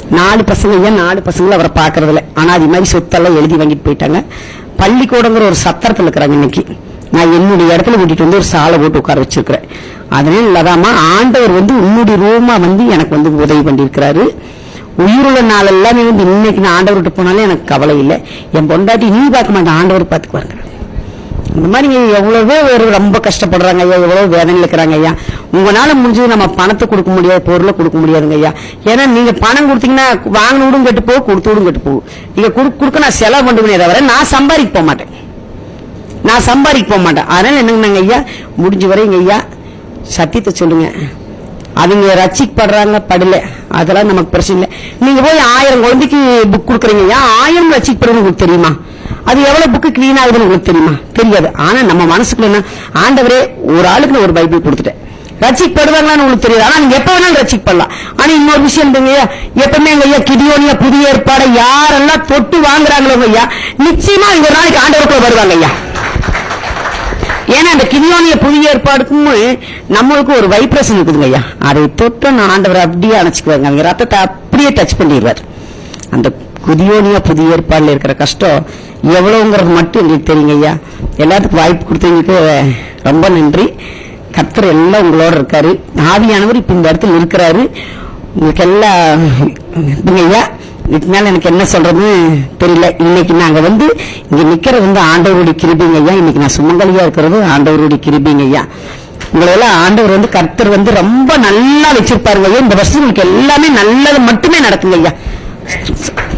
நாலு பசங்க ஐயா நாலு பசங்களும் அவரை பாக்குறதில்ல ஆனா அது மாதிரி சொத்தெல்லாம் எழுதி வாங்கிட்டு போயிட்டாங்க பள்ளிக்கூடங்கிற ஒரு சத்திரத்துல இருக்கிறாங்க இன்னைக்கு நான் என்னுடைய இடத்துல கூட்டிட்டு வந்து ஒரு சாலை போட்டு உட்கார வச்சிருக்கிறேன் அதனால இல்லாதாமா ஆண்டவர் வந்து உன்னுடைய ரூமா வந்து எனக்கு வந்து உதவி பண்ணியிருக்கிறாரு உயிருள்ள நாள் எல்லாமே வந்து இன்னைக்கு நான் ஆண்டவர்கிட்ட போனாலும் எனக்கு கவலை இல்லை என் பொண்டாட்டி நீ பார்க்க மாட்டேன் ஆண்டவர் பார்த்துக்குவாருங்க இந்த மாதிரி எவ்வளவோ பேர் ரொம்ப கஷ்டப்படுறாங்க ஐயா எவ்வளவு வேதனையில் இருக்கிறாங்க ஐயா உங்களால முடிஞ்சது நம்ம பணத்தை கொடுக்க முடியாது பொருளை கொடுக்க முடியாதுங்க ஐயா ஏன்னா நீங்க பணம் கொடுத்தீங்கன்னா வாங்கின விடும் கெட்டு போகும் கொடுத்து விடும் கெட்டு போகும் நீங்க குடு- கொடுக்க நான் செலவு பண்ணுவேனே தவிர நான் சம்பாதிக்க போக மாட்டேன் நான் சம்பாதிக்க போக மாட்டேன் அதனால என்னங்க ஐயா முடிஞ்ச வரைங்க ஐயா சத்தியத்தை சொல்லுங்க அவங்க ரசிக்கப்படுறாங்க படல அதெல்லாம் நமக்கு பிரச்சனை இல்லை நீங்க போய் ஆயிரம் குழந்தைக்கு புக் கொடுக்குறீங்க ஐயா ஆயிரம் ரசிக்கப்படுறது உங்களுக்கு தெரியுமா அது எவ்வளவு புக்கு கிளீன் ஆகுதுன்னு உங்களுக்கு தெரியுமா தெரியாது ஆனா நம்ம மனசுக்குள்ள என்ன ஆண்டவரே ஒரு ஆளுக்கு நான் ஒரு பைபிள் கொடுத்துட்டேன் ரசிக்கப்படுவாங்களான்னு உங்களுக்கு தெரியாது ஆனா நீங்க எப்ப வேணாலும் ரசிக்கப்படலாம் ஆனா இன்னொரு விஷயம் இருந்துங்க ஐயா எப்பவுமே எங்க ஐயா கிதியோனியா புதிய ஏற்பாடை யாரெல்லாம் தொட்டு வாங்குறாங்களோ ஐயா நிச்சயமா இங்க ஒரு நாளைக்கு ஆண்டவருக்குள்ள வருவாங்க ஐயா ஏன்னா அந்த கிதியோனிய புதிய ஏற்பாடுக்கும் நம்மளுக்கு ஒரு வைப்ரேஷன் இருக்குதுங்க ஐயா அதை தொட்டு நான் ஆண்டவர் அப்படியே அணைச்சுக்குவாங்க அவங்க ரத்தத்தை அப்படியே டச் பண்ணிடுவார் அந்த குதியோனிய புதிய ஏற்பாடுல இருக்கிற கஷ்டம் எவ்வளவுங்கிறது மட்டும் எங்களுக்கு தெரியுங்க ஐயா எல்லாத்துக்கும் வாய்ப்பு கொடுத்தவங்களுக்கு ரொம்ப நன்றி கர்த்தர் எல்லாம் உங்களோட இருக்காரு ஆவியானவர் இப்ப இந்த இடத்துல இருக்கிறாரு உங்களுக்கு எல்லாம் இதுங்க ஐயா இதுக்கு மேல எனக்கு என்ன சொல்றதுன்னு தெரியல இன்னைக்கு நாங்க வந்து இங்க நிக்கிறது வந்து ஆண்டவருடைய கிருபிங்க ஐயா இன்னைக்கு நான் சுமங்கலியா இருக்கிறது ஆண்டவருடைய கிருபிங்க ஐயா உங்களை எல்லாம் ஆண்டவர் வந்து கர்த்தர் வந்து ரொம்ப நல்லா வச்சிருப்பாருங்க ஐயா இந்த வருஷம் உங்களுக்கு எல்லாமே நல்லது மட்டுமே நடக்குங்க ஐயா